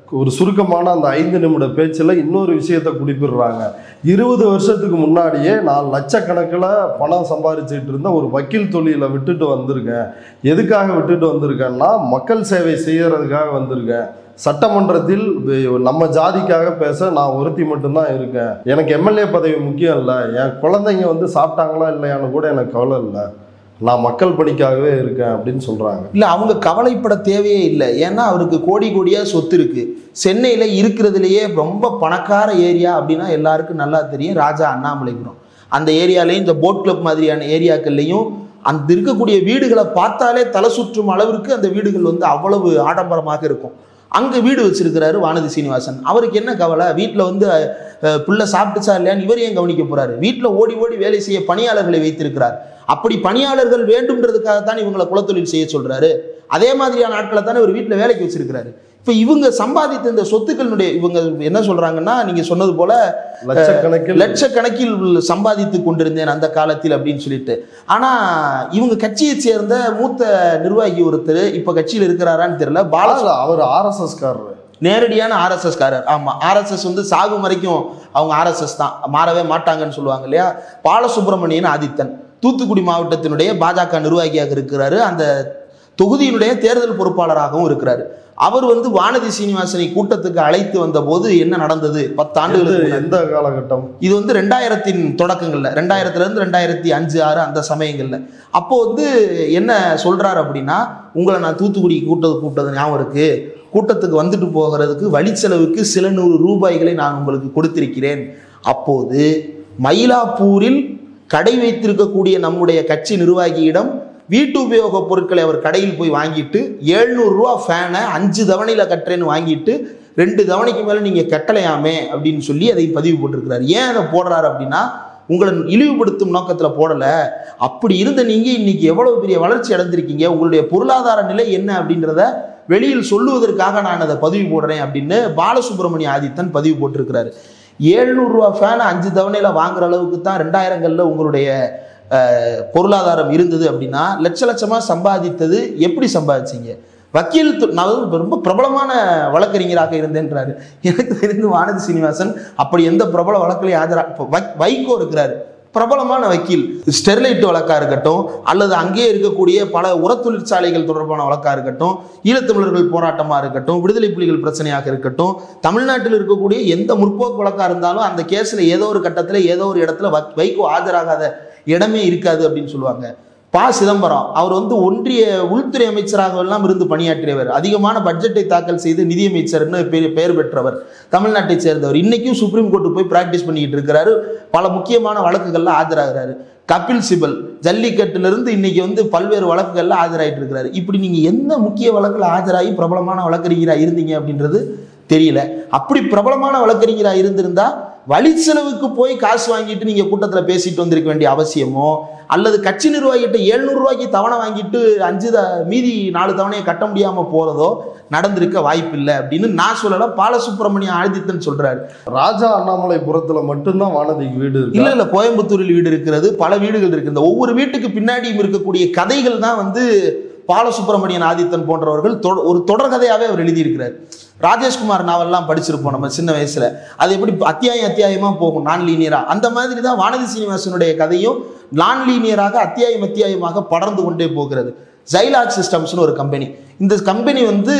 Speaker 2: ஒரு சுருக்கமான அந்த ஐந்து நிமிட பேச்சில் இன்னொரு விஷயத்தை குறிப்பிடுறாங்க இருபது வருஷத்துக்கு முன்னாடியே நான் லட்சக்கணக்கில் பணம் சம்பாதிச்சுட்டு இருந்த ஒரு வக்கீல் தொழிலை விட்டுட்டு வந்திருக்கேன் எதுக்காக விட்டுட்டு வந்திருக்கேன்னா மக்கள் சேவை செய்யறதுக்காக வந்திருக்கேன் சட்டமன்றத்தில் வே- நம்ம ஜாதிக்காக பேச நான் ஒருத்தி மட்டும்தான் இருக்கேன் எனக்கு எம்எல்ஏ பதவி முக்கியம் இல்லை என் குழந்தைங்க வந்து சாப்பிட்டாங்களா இல்லையான்னு கூட எனக்கு கவலை இல்லை நான் மக்கள் பணிக்காகவே இருக்கேன் அப்படின்னு சொல்றாங்க
Speaker 1: இல்ல அவங்க கவலைப்பட தேவையே இல்லை ஏன்னா அவருக்கு கோடி கோடியா சொத்து இருக்கு சென்னையில இருக்கிறதுலயே ரொம்ப பணக்கார ஏரியா அப்படின்னா எல்லாருக்கும் நல்லா தெரியும் ராஜா அண்ணாமலைபுரம் அந்த ஏரியாலையும் இந்த போட் கிளப் மாதிரியான ஏரியாக்கள்லையும் அந்த இருக்கக்கூடிய வீடுகளை பார்த்தாலே தலை சுற்றும் அளவிற்கு அந்த வீடுகள் வந்து அவ்வளவு ஆடம்பரமாக இருக்கும் அங்க வீடு வச்சிருக்கிறாரு வானதி சீனிவாசன் அவருக்கு என்ன கவலை வீட்டில் வந்து அஹ், பிள்ளை சாப்பிட்டுச்சா இல்லையான்னு இவர் ஏன் கவனிக்க போறாரு வீட்டில் ஓடி ஓடி வேலை செய்ய பணியாளர்களை வைத்திருக்கிறார் அப்படி பணியாளர்கள் வேண்டும்ன்றதுக்காகத்தான் இவங்களை குலத்தொழில் செய்ய சொல்றாரு அதே மாதிரியான ஆட்களை தானே ஒரு வீட்டில் வேலைக்கு வச்சிருக்கிறாரு இப்போ இவங்க சம்பாதித்த இந்த சொத்துக்களுடைய இவங்க என்ன சொல்றாங்கன்னா நீங்க சொன்னது போல
Speaker 2: லட்சக்கணக்கில்
Speaker 1: லட்சக்கணக்கில் சம்பாதித்து கொண்டிருந்தேன் அந்த காலத்தில் அப்படின்னு சொல்லிட்டு ஆனா இவங்க கட்சியை சேர்ந்த மூத்த நிர்வாகி ஒருத்தர் இப்ப கட்சியில் இருக்கிறாரான்னு தெரியல பால
Speaker 2: ஆளு, அவர் ஆர்எஸ்எஸ் காரர்
Speaker 1: நேரடியான ஆர்எஸ்எஸ் காரர் ஆமா ஆர்எஸ்எஸ் வந்து சாகும் வரைக்கும் அவங்க ஆர்எஸ்எஸ் தான் மாறவே மாட்டாங்கன்னு சொல்லுவாங்க இல்லையா பாலசுப்ரமணியன் ஆதித்தன் தூத்துக்குடி மாவட்டத்தினுடைய பாஜக நிர்வாகியாக இருக்கிறாரு அந்த தொகுதியினுடைய தேர்தல் பொறுப்பாளராகவும் இருக்கிறாரு அவர் வந்து வானதி சீனிவாசனை கூட்டத்துக்கு அழைத்து வந்தபோது என்ன நடந்தது பத்தாண்டுகளுக்கு
Speaker 2: எந்த-
Speaker 1: முன்னாடி.
Speaker 2: எந்த காலகட்டம்
Speaker 1: இது வந்து ரெண்டாயிரத்தின் தொடக்கங்கள்ல ரெண்டாயிரத்துல இருந்து ரெண்டாயிரத்தி அஞ்சு ஆறு அந்த சமயங்கள்ல அப்போ வந்து என்ன சொல்றாரு அப்படின்னா உங்களை நான் தூத்துக்குடி கூட்டது கூப்பிட்டது ஞாபகம் இருக்கு கூட்டத்துக்கு வந்துட்டு போகிறதுக்கு வழிச்செலவுக்கு சில நூறு ரூபாய்களை நான் உங்களுக்கு கொடுத்திருக்கிறேன் அப்போது மயிலாப்பூரில் கடை வைத்திருக்கக்கூடிய நம்முடைய கட்சி நிர்வாகியிடம் வீட்டு உபயோக பொருட்களை அவர் கடையில் போய் வாங்கிட்டு 700 ரூபா ஃபேனை அஞ்சு தவணையில கட்டுறேன்னு வாங்கிட்டு ரெண்டு தவணைக்கு மேல நீங்க கட்டலையாமே அப்படின்னு சொல்லி அதை பதிவு போட்டிருக்கிறாரு ஏன் அதை போடுறாரு அப்படின்னா உங்களை இழிவுபடுத்தும் நோக்கத்துல போடல அப்படி இருந்த நீங்க இன்னைக்கு எவ்வளவு பெரிய வளர்ச்சி அடைஞ்சிருக்கீங்க உங்களுடைய பொருளாதார நிலை என்ன அப்படின்றத வெளியில் சொல்லுவதற்காக நான் அதை பதிவு போடுறேன் அப்படின்னு பாலசுப்ரமணிய ஆதித்தன் பதிவு போட்டிருக்கிறாரு 700 ரூபா ஃபேனை அஞ்சு தவணையில வாங்குற அளவுக்கு தான் ரெண்டாயிரங்கள்ல உங்களுடைய அஹ், பொருளாதாரம் இருந்தது அப்படின்னா லட்ச லட்சமா சம்பாதித்தது எப்படி சம்பாதிச்சீங்க வக்கீல் து- நான் வந்து ரொம்ப பிரபலமான வழக்கறிஞராக இருந்தேன்றாரு எனக்கு தெரிந்து வானதி சீனிவாசன் அப்படி எந்த பிரபல வழக்கிலையும் ஆஜரா இப்போ வை- வைகோ இருக்கிறாரு பிரபலமான வக்கீல் ஸ்டெர்லைட் வழக்கா இருக்கட்டும் அல்லது அங்கேயே இருக்கக்கூடிய பல உரத் தொழிற்சாலைகள் தொடர்பான வழக்கா இருக்கட்டும் ஈழத்தமிழர்கள் போராட்டமா இருக்கட்டும் விடுதலை புலிகள் பிரச்சனையாக இருக்கட்டும் தமிழ்நாட்டில் இருக்கக்கூடிய எந்த முற்போக்கு வழக்கா இருந்தாலும் அந்த கேஸ்ல ஏதோ ஒரு கட்டத்துல ஏதோ ஒரு இடத்துல வக்- வைகோ ஆஜராகாத இடமே இருக்காது அப்படின்னு சொல்லுவாங்க ப சிதம்பரம் அவர் வந்து ஒன்றிய உள்துறை அமைச்சராக எல்லாம் இருந்து பணியாற்றியவர் அதிகமான பட்ஜெட்டை தாக்கல் செய்து நிதியமைச்சர்னு பெயர் பெயர் பெற்றவர் தமிழ்நாட்டை சேர்ந்தவர் இன்னைக்கும் சுப்ரீம் கோர்ட்டு போய் பிராக்டிஸ் பண்ணிக்கிட்டு இருக்கிறாரு பல முக்கியமான வழக்குகள்ல ஆஜராகிறாரு கபில் சிபல் ஜல்லிக்கட்டுலேருந்து இன்னைக்கு வந்து பல்வேறு வழக்குகள்ல ஆஜராயிட்டு இருக்கிறாரு இப்படி நீங்க எந்த முக்கிய வழக்குல ஆஜராகி பிரபலமான வழக்கறிஞராக இருந்தீங்க அப்படின்றது தெரியல அப்படி பிரபலமான வழக்கறிஞராக இருந்திருந்தா வழி செலவுக்கு போய் காசு வாங்கிட்டு நீங்க கூட்டத்துல பேசிட்டு வந்திருக்க வேண்டிய அவசியமோ அல்லது கட்சி நிர்வாகிகிட்ட 700 ரூபாய்க்கு தவணை வாங்கிட்டு அஞ்சு த மீதி நாலு தவணையை கட்ட முடியாம போறதோ நடந்திருக்க வாய்ப்பில்லை அப்படின்னு நான் சொல்லல பாலசுப்ரமணிய ஆதித்தன் சொல்றாரு
Speaker 2: ராஜா அண்ணாமலைபுரத்துல மட்டும்தான் வானதிக்கு வீடு இருக்கு
Speaker 1: இல்ல இல்ல கோயம்புத்தூரில் வீடு இருக்கிறது பல வீடுகள் இருக்கு இந்த ஒவ்வொரு வீட்டுக்கு பின்னாடியும் இருக்கக்கூடிய கதைகள் தான் வந்து பாலசுப்ரமணியன் ஆதித்தன் போன்றவர்கள் தொட- ஒரு தொடர்கதையாவே அவர் எழுதியிருக்கிறார் ராஜேஷ்குமார் நாவல்லாம் படிச்சிருப்போம் நம்ம சின்ன வயசுல அது எப்படி அத்தியாயம் அத்தியாயமா போகும் நான் லீனியரா அந்த மாதிரி தான் வானதி சீனிவாசனுடைய கதையும் நான் லீனியராக அத்தியாயம் அத்தியாயமாக படர்ந்து கொண்டே போகிறது ஜைலாக் சிஸ்டம்ஸ்னு ஒரு கம்பெனி இந்த கம்பெனி வந்து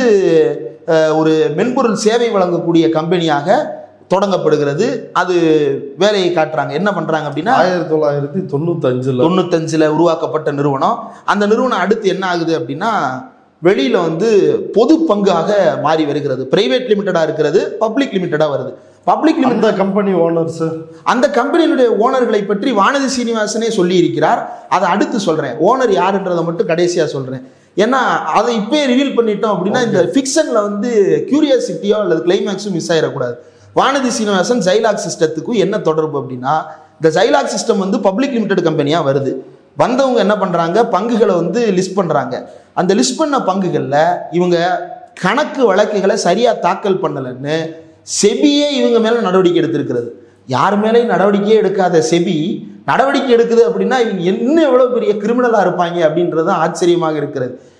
Speaker 1: அஹ், ஒரு மென்பொருள் சேவை வழங்கக்கூடிய கம்பெனியாக தொடங்கப்படுகிறது அது வேலையை காட்டுறாங்க என்ன பண்றாங்க அப்படின்னா
Speaker 2: ஆயிரத்தி தொள்ளாயிரத்தி தொண்ணூத்தஞ்சுல
Speaker 1: தொண்ணூத்தஞ்சுல உருவாக்கப்பட்ட நிறுவனம் அந்த நிறுவனம் அடுத்து என்ன ஆகுது அப்படின்னா வெளியில வந்து பொது பங்காக மாறி வருகிறது பிரைவேட் லிமிட்டடா இருக்கிறது பப்ளிக் லிமிட்டடா வருது பப்ளிக் லிமிட்
Speaker 2: அந்த கம்பெனி ஓனர்ஸ்
Speaker 1: அந்த கம்பெனியினுடைய ஓனர்களை பற்றி வானதி சீனிவாசனே சொல்லி இருக்கிறார் அதை அடுத்து சொல்றேன் ஓனர் யாருன்றதை மட்டும் கடைசியா சொல்றேன் ஏன்னா அதை இப்பயே ரிவீல் பண்ணிட்டோம் அப்படின்னா இந்த ஃபிக்ஷன்ல வந்து கியூரியாசிட்டியோ அல்லது கிளைமேக்ஸும் மிஸ் ஆயிடக்கூடாது வானதி சீனிவாசன் ஜைலாக் சிஸ்டத்துக்கும் என்ன தொடர்பு அப்படின்னா இந்த ஜைலாக் சிஸ்டம் வந்து பப்ளிக் லிமிடெட் கம்பெனியா வருது வந்தவங்க என்ன பண்றாங்க பங்குகளை வந்து லிஸ்ட் பண்றாங்க அந்த லிஸ்ட் பண்ண பங்குகள்ல இவங்க கணக்கு வழக்குகளை சரியா தாக்கல் பண்ணலைன்னு செபியே இவங்க மேல நடவடிக்கை எடுத்திருக்கிறது யார் மேலேயும் நடவடிக்கையே எடுக்காத செபி நடவடிக்கை எடுக்குது அப்படின்னா இவங்க இன்னும் எவ்வளவு பெரிய கிரிமினலா இருப்பாங்க அப்படின்றது தான் ஆச்சரியமாக இருக்கிறது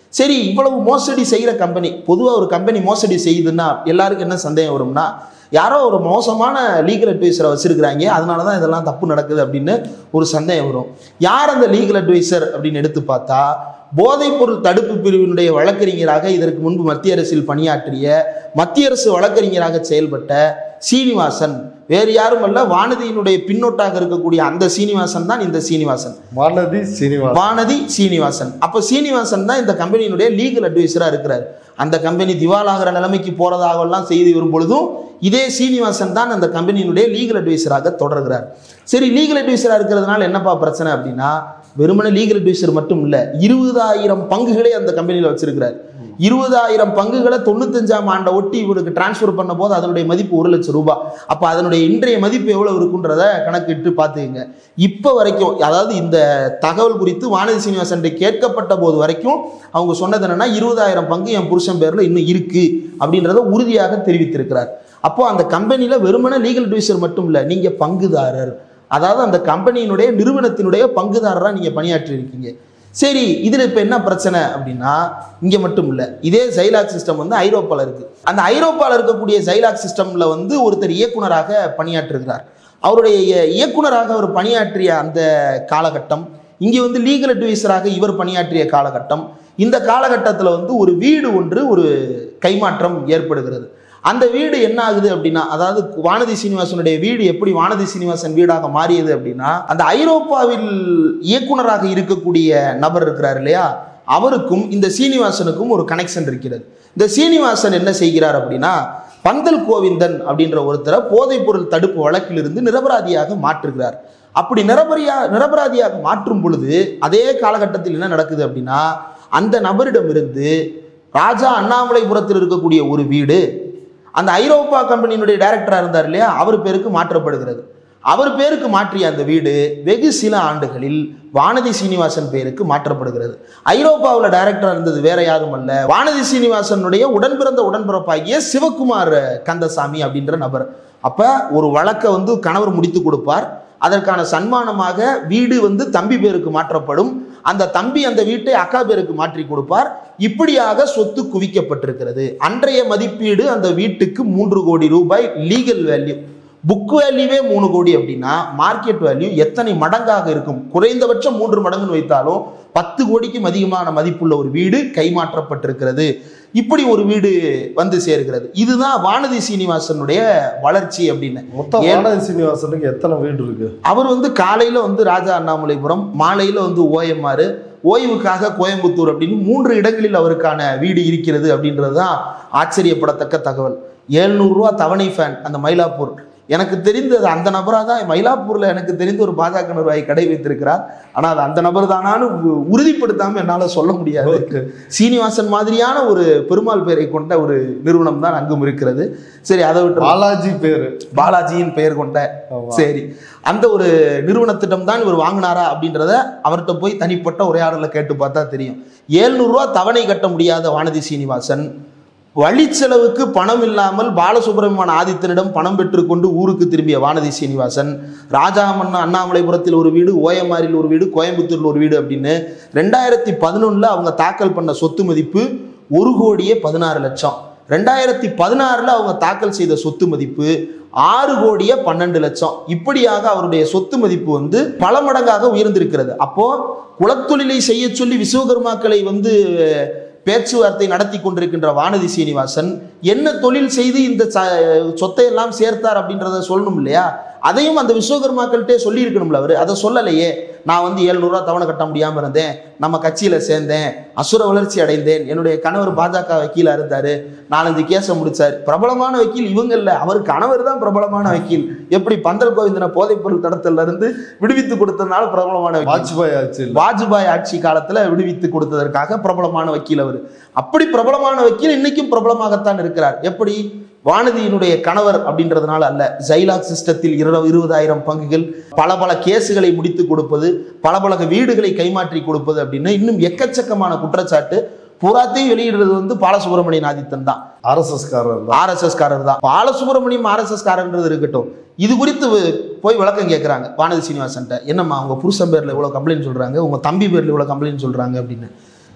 Speaker 1: சரி இவ்வளவு மோசடி செய்கிற கம்பெனி பொதுவாக ஒரு கம்பெனி மோசடி செய்யுதுன்னா எல்லாருக்கும் என்ன சந்தேகம் வரும்னா யாரோ ஒரு மோசமான லீகல் அட்வைசரை வச்சிருக்கிறாங்க அதனால தான் இதெல்லாம் தப்பு நடக்குது அப்படின்னு ஒரு சந்தேகம் வரும் யார் அந்த லீகல் அட்வைசர் அப்படின்னு எடுத்து பார்த்தா போதைப்பொருள் தடுப்பு பிரிவினுடைய வழக்கறிஞராக இதற்கு முன்பு மத்திய அரசில் பணியாற்றிய மத்திய அரசு வழக்கறிஞராக செயல்பட்ட சீனிவாசன் வேறு யாரும் அல்ல வானதியினுடைய பின்னோட்டாக இருக்கக்கூடிய அந்த சீனிவாசன் தான் இந்த சீனிவாசன்
Speaker 2: வானதி சீனிவாசன்
Speaker 1: வானதி சீனிவாசன் அப்போ சீனிவாசன் தான் இந்த கம்பெனியினுடைய லீகல் அட்வைசராக இருக்கிறார் அந்த கம்பெனி திவாலாகிற நிலைமைக்கு போறதாகலாம் செய்தி வரும் பொழுதும் இதே சீனிவாசன் தான் அந்த கம்பெனியினுடைய லீகல் அட்வைசராக தொடர்கிறார் சரி லீகல் அட்வைசராக இருக்கிறதுனால என்னப்பா பிரச்சனை அப்படின்னா வெறுமனே லீகல் அட்வைசர் மட்டும் இல்லை இருபதாயிரம் பங்குகளே அந்த கம்பெனியில் வச்சிருக்கிறார் இருபதாயிரம் பங்குகளை தொண்ணூத்தஞ்சாம் ஆண்டை ஒட்டி இவருக்கு டிரான்ஸ்ஃபர் பண்ண போது அதனுடைய மதிப்பு ஒரு லட்சம் ரூபாய் அப்போ அதனுடைய இன்றைய மதிப்பு எவ்வளவு இருக்குன்றத கணக்கிட்டு பார்த்துக்கங்க இப்போ வரைக்கும் அதாவது இந்த தகவல் குறித்து வானதி சீனிவாசன் கேட்கப்பட்ட போது வரைக்கும் அவங்க சொன்னது என்னன்னா இருபதாயிரம் பங்கு என் புருஷன் பேர்ல இன்னும் இருக்கு அப்படின்றத உறுதியாக தெரிவித்திருக்கிறார் அப்போ அந்த கம்பெனியில வெறுமனே லீகல் அட்வைசர் மட்டும் இல்லை நீங்க பங்குதாரர் அதாவது அந்த கம்பெனியினுடைய நிறுவனத்தினுடைய பங்குதாரராக நீங்க பணியாற்றி இருக்கீங்க சரி இதில் இப்போ என்ன பிரச்சனை அப்படின்னா இங்கே மட்டும் இல்லை இதே ஜைலாக் சிஸ்டம் வந்து ஐரோப்பாவில் இருக்குது அந்த ஐரோப்பாவில் இருக்கக்கூடிய ஜைலாக் சிஸ்டமில் வந்து ஒருத்தர் இயக்குனராக பணியாற்றுகிறார் அவருடைய இய- இயக்குனராக அவர் பணியாற்றிய அந்த காலகட்டம் இங்கே வந்து லீகல் அட்வைசராக இவர் பணியாற்றிய காலகட்டம் இந்த காலகட்டத்தில் வந்து ஒரு வீடு ஒன்று ஒரு கைமாற்றம் ஏற்படுகிறது அந்த வீடு என்ன ஆகுது அப்படின்னா அதாவது வானதி சீனிவாசனுடைய வீடு எப்படி வானதி சீனிவாசன் வீடாக மாறியது அப்படின்னா அந்த ஐரோப்பாவில் இயக்குனராக இருக்கக்கூடிய நபர் இருக்கிறார் இல்லையா அவருக்கும் இந்த சீனிவாசனுக்கும் ஒரு கனெக்ஷன் இருக்கிறது இந்த சீனிவாசன் என்ன செய்கிறார் அப்படின்னா பந்தல் கோவிந்தன் அப்படின்ற ஒருத்தரை போதைப்பொருள் தடுப்பு வழக்கிலிருந்து நிரபராதியாக மாற்றுகிறார் அப்படி நிரபரியா நிரபராதியாக மாற்றும் பொழுது அதே காலகட்டத்தில் என்ன நடக்குது அப்படின்னா அந்த நபரிடமிருந்து ராஜா அண்ணாமலைபுரத்தில் இருக்கக்கூடிய ஒரு வீடு அந்த ஐரோப்பா கம்பெனியினுடைய டைரக்டராக இருந்தார் இல்லையா அவர் பேருக்கு மாற்றப்படுகிறது அவர் பேருக்கு மாற்றிய அந்த வீடு வெகு சில ஆண்டுகளில் வானதி சீனிவாசன் பேருக்கு மாற்றப்படுகிறது ஐரோப்பாவில் டைரக்டராக இருந்தது வேற யாரும் அல்ல வானதி சீனிவாசனுடைய உடன்பிறந்த உடன்பிறப்பாகிய சிவகுமார் கந்தசாமி அப்படின்ற நபர் அப்ப ஒரு வழக்கை வந்து கணவர் முடித்து கொடுப்பார் அதற்கான சன்மானமாக வீடு வந்து தம்பி பேருக்கு மாற்றப்படும் அந்த தம்பி அந்த வீட்டை அக்கா பேருக்கு மாற்றி கொடுப்பார் இப்படியாக சொத்து குவிக்கப்பட்டிருக்கிறது அன்றைய மதிப்பீடு அந்த வீட்டுக்கு மூன்று கோடி ரூபாய் லீகல் வேல்யூ புக் வேல்யூவே மூணு கோடி அப்படின்னா மார்க்கெட் வேல்யூ எத்தனை மடங்காக இருக்கும் குறைந்தபட்சம் மூன்று மடங்குன்னு வைத்தாலும் பத்து கோடிக்கும் அதிகமான மதிப்புள்ள ஒரு வீடு கைமாற்றப்பட்டிருக்கிறது இப்படி ஒரு வீடு வந்து சேர்கிறது இதுதான் வானதி சீனிவாசனுடைய வளர்ச்சி அப்படின்னு
Speaker 2: மொத்தம்
Speaker 1: ஏன்?
Speaker 2: வானதி சீனிவாசனுக்கு எத்தனை வீடு இருக்கு
Speaker 1: அவர் வந்து காலையில வந்து ராஜா அண்ணாமலைபுரம் மாலையில வந்து ஓஎம்ஆர் ஓய்வுக்காக கோயம்புத்தூர் அப்படின்னு மூன்று இடங்களில் அவருக்கான வீடு இருக்கிறது அப்படின்றது தான் ஆச்சரியப்படத்தக்க தகவல் 700 ரூபா தவணை ஃபேன் அந்த மயிலாப்பூர் எனக்கு தெரிந்தது அந்த நபராக தான் மயிலாப்பூர்ல எனக்கு தெரிந்த ஒரு பாஜக நிர்வாகி கடை வைத்திருக்கிறார் ஆனால் அது அந்த நபர் தானான்னு உ- உறுதிப்படுத்தாம என்னால் சொல்ல முடியாது
Speaker 2: Okay.
Speaker 1: சீனிவாசன் மாதிரியான ஒரு பெருமாள் பெயரை கொண்ட ஒரு நிறுவனம் தான் அங்கும் இருக்கிறது சரி அதை விட்டு
Speaker 2: பாலாஜி பேரு
Speaker 1: பாலாஜியின் பெயர் கொண்ட
Speaker 2: ஆமா.
Speaker 1: சரி அந்த ஒரு நிறுவனத்திடம் தான் இவர் வாங்கினாரா அப்படின்றத அவர்கிட்ட போய் தனிப்பட்ட உரையாடல கேட்டு பார்த்தா தெரியும் 700 ரூபா தவணை கட்ட முடியாத வானதி சீனிவாசன் வழிச்செலவுக்கு பணம் இல்லாமல் பாலசுப்ரமணியன் ஆதித்தனிடம் பணம் பெற்றுக்கொண்டு ஊருக்கு திரும்பிய வானதி சீனிவாசன் ராஜாமன் அண்ணாமலைபுரத்தில் ஒரு வீடு ஓயமாரில் ஒரு வீடு கோயம்புத்தூரில் ஒரு வீடு அப்படின்னு ரெண்டாயிரத்தி பதினொன்றில் அவங்க தாக்கல் பண்ண சொத்து மதிப்பு ஒரு கோடியே பதினாறு லட்சம் ரெண்டாயிரத்தி பதினாறில் அவங்க தாக்கல் செய்த சொத்து மதிப்பு ஆறு கோடியே பன்னெண்டு லட்சம் இப்படியாக அவருடைய சொத்து மதிப்பு வந்து பல மடங்காக உயர்ந்திருக்கிறது அப்போ குலத்தொழிலை செய்ய சொல்லி விஸ்வகர்மாக்களை வந்து பேச்சுவார்த்தை நடத்தி கொண்டிருக்கின்ற வானதி சீனிவாசன் என்ன தொழில் செய்து இந்த ச- சொத்தை எல்லாம் சேர்த்தார் அப்படின்றத சொல்லணும் இல்லையா அதையும் அந்த விஸ்வகர்மாக்கள்கிட்டே சொல்லி இருக்கணும்ல அவர் அதை சொல்லலையே நான் வந்து 700 ரூபா தவணை கட்ட முடியாமல் இருந்தேன் நம்ம கட்சியில் சேர்ந்தேன் அசுர வளர்ச்சி அடைந்தேன் என்னுடைய கணவர் பாஜக வக்கீலாக இருந்தார் நாலஞ்சு கேஸை முடிச்சார் பிரபலமான வக்கீல் இவங்க இல்லை அவர் கணவர் தான் பிரபலமான வக்கீல் எப்படி பந்தல் கோவிந்தனை போதைப்பொருள் தடத்துல இருந்து விடுவித்து கொடுத்ததுனால பிரபலமான வக்கீல்
Speaker 2: வாஜ்பாய் ஆட்சி இல்ல
Speaker 1: வாஜ்பாய் ஆட்சி காலத்துல விடுவித்து கொடுத்ததற்காக பிரபலமான வக்கீல் அவர் அப்படி பிரபலமான வக்கீல் இன்னைக்கும் பிரபலமாகத்தான் இருக்கிறார் எப்படி வானதியினுடைய கணவர் அப்படின்றதுனால அல்ல ஜைலாக் சிஸ்டத்தில் இரு இருபதாயிரம் பங்குகள் பல பல கேஸுகளை முடித்து கொடுப்பது பல பல வீடுகளை கைமாற்றி கொடுப்பது அப்படின்னு இன்னும் எக்கச்சக்கமான குற்றச்சாட்டு பூராத்தையும் வெளியிடுறது வந்து பாலசுப்ரமணியன் ஆதித்தன் தான்
Speaker 2: ஆர்எஸ்எஸ் காரர் தான்
Speaker 1: ஆர்எஸ்எஸ் காரர் தான் பாலசுப்ரமணியம் ஆர்எஸ்எஸ் காரன்றது இருக்கட்டும் இது குறித்து வி- போய் விளக்கம் கேட்குறாங்க வானதி சீனிவாசன்ட்ட என்னம்மா உங்க புருஷன் பேர்ல இவ்வளோ கம்ப்ளைண்ட் சொல்றாங்க உங்க தம்பி பேர்ல இவ்வளோ கம்ப்ளைண்ட் சொல்றாங்க அப்படின்னு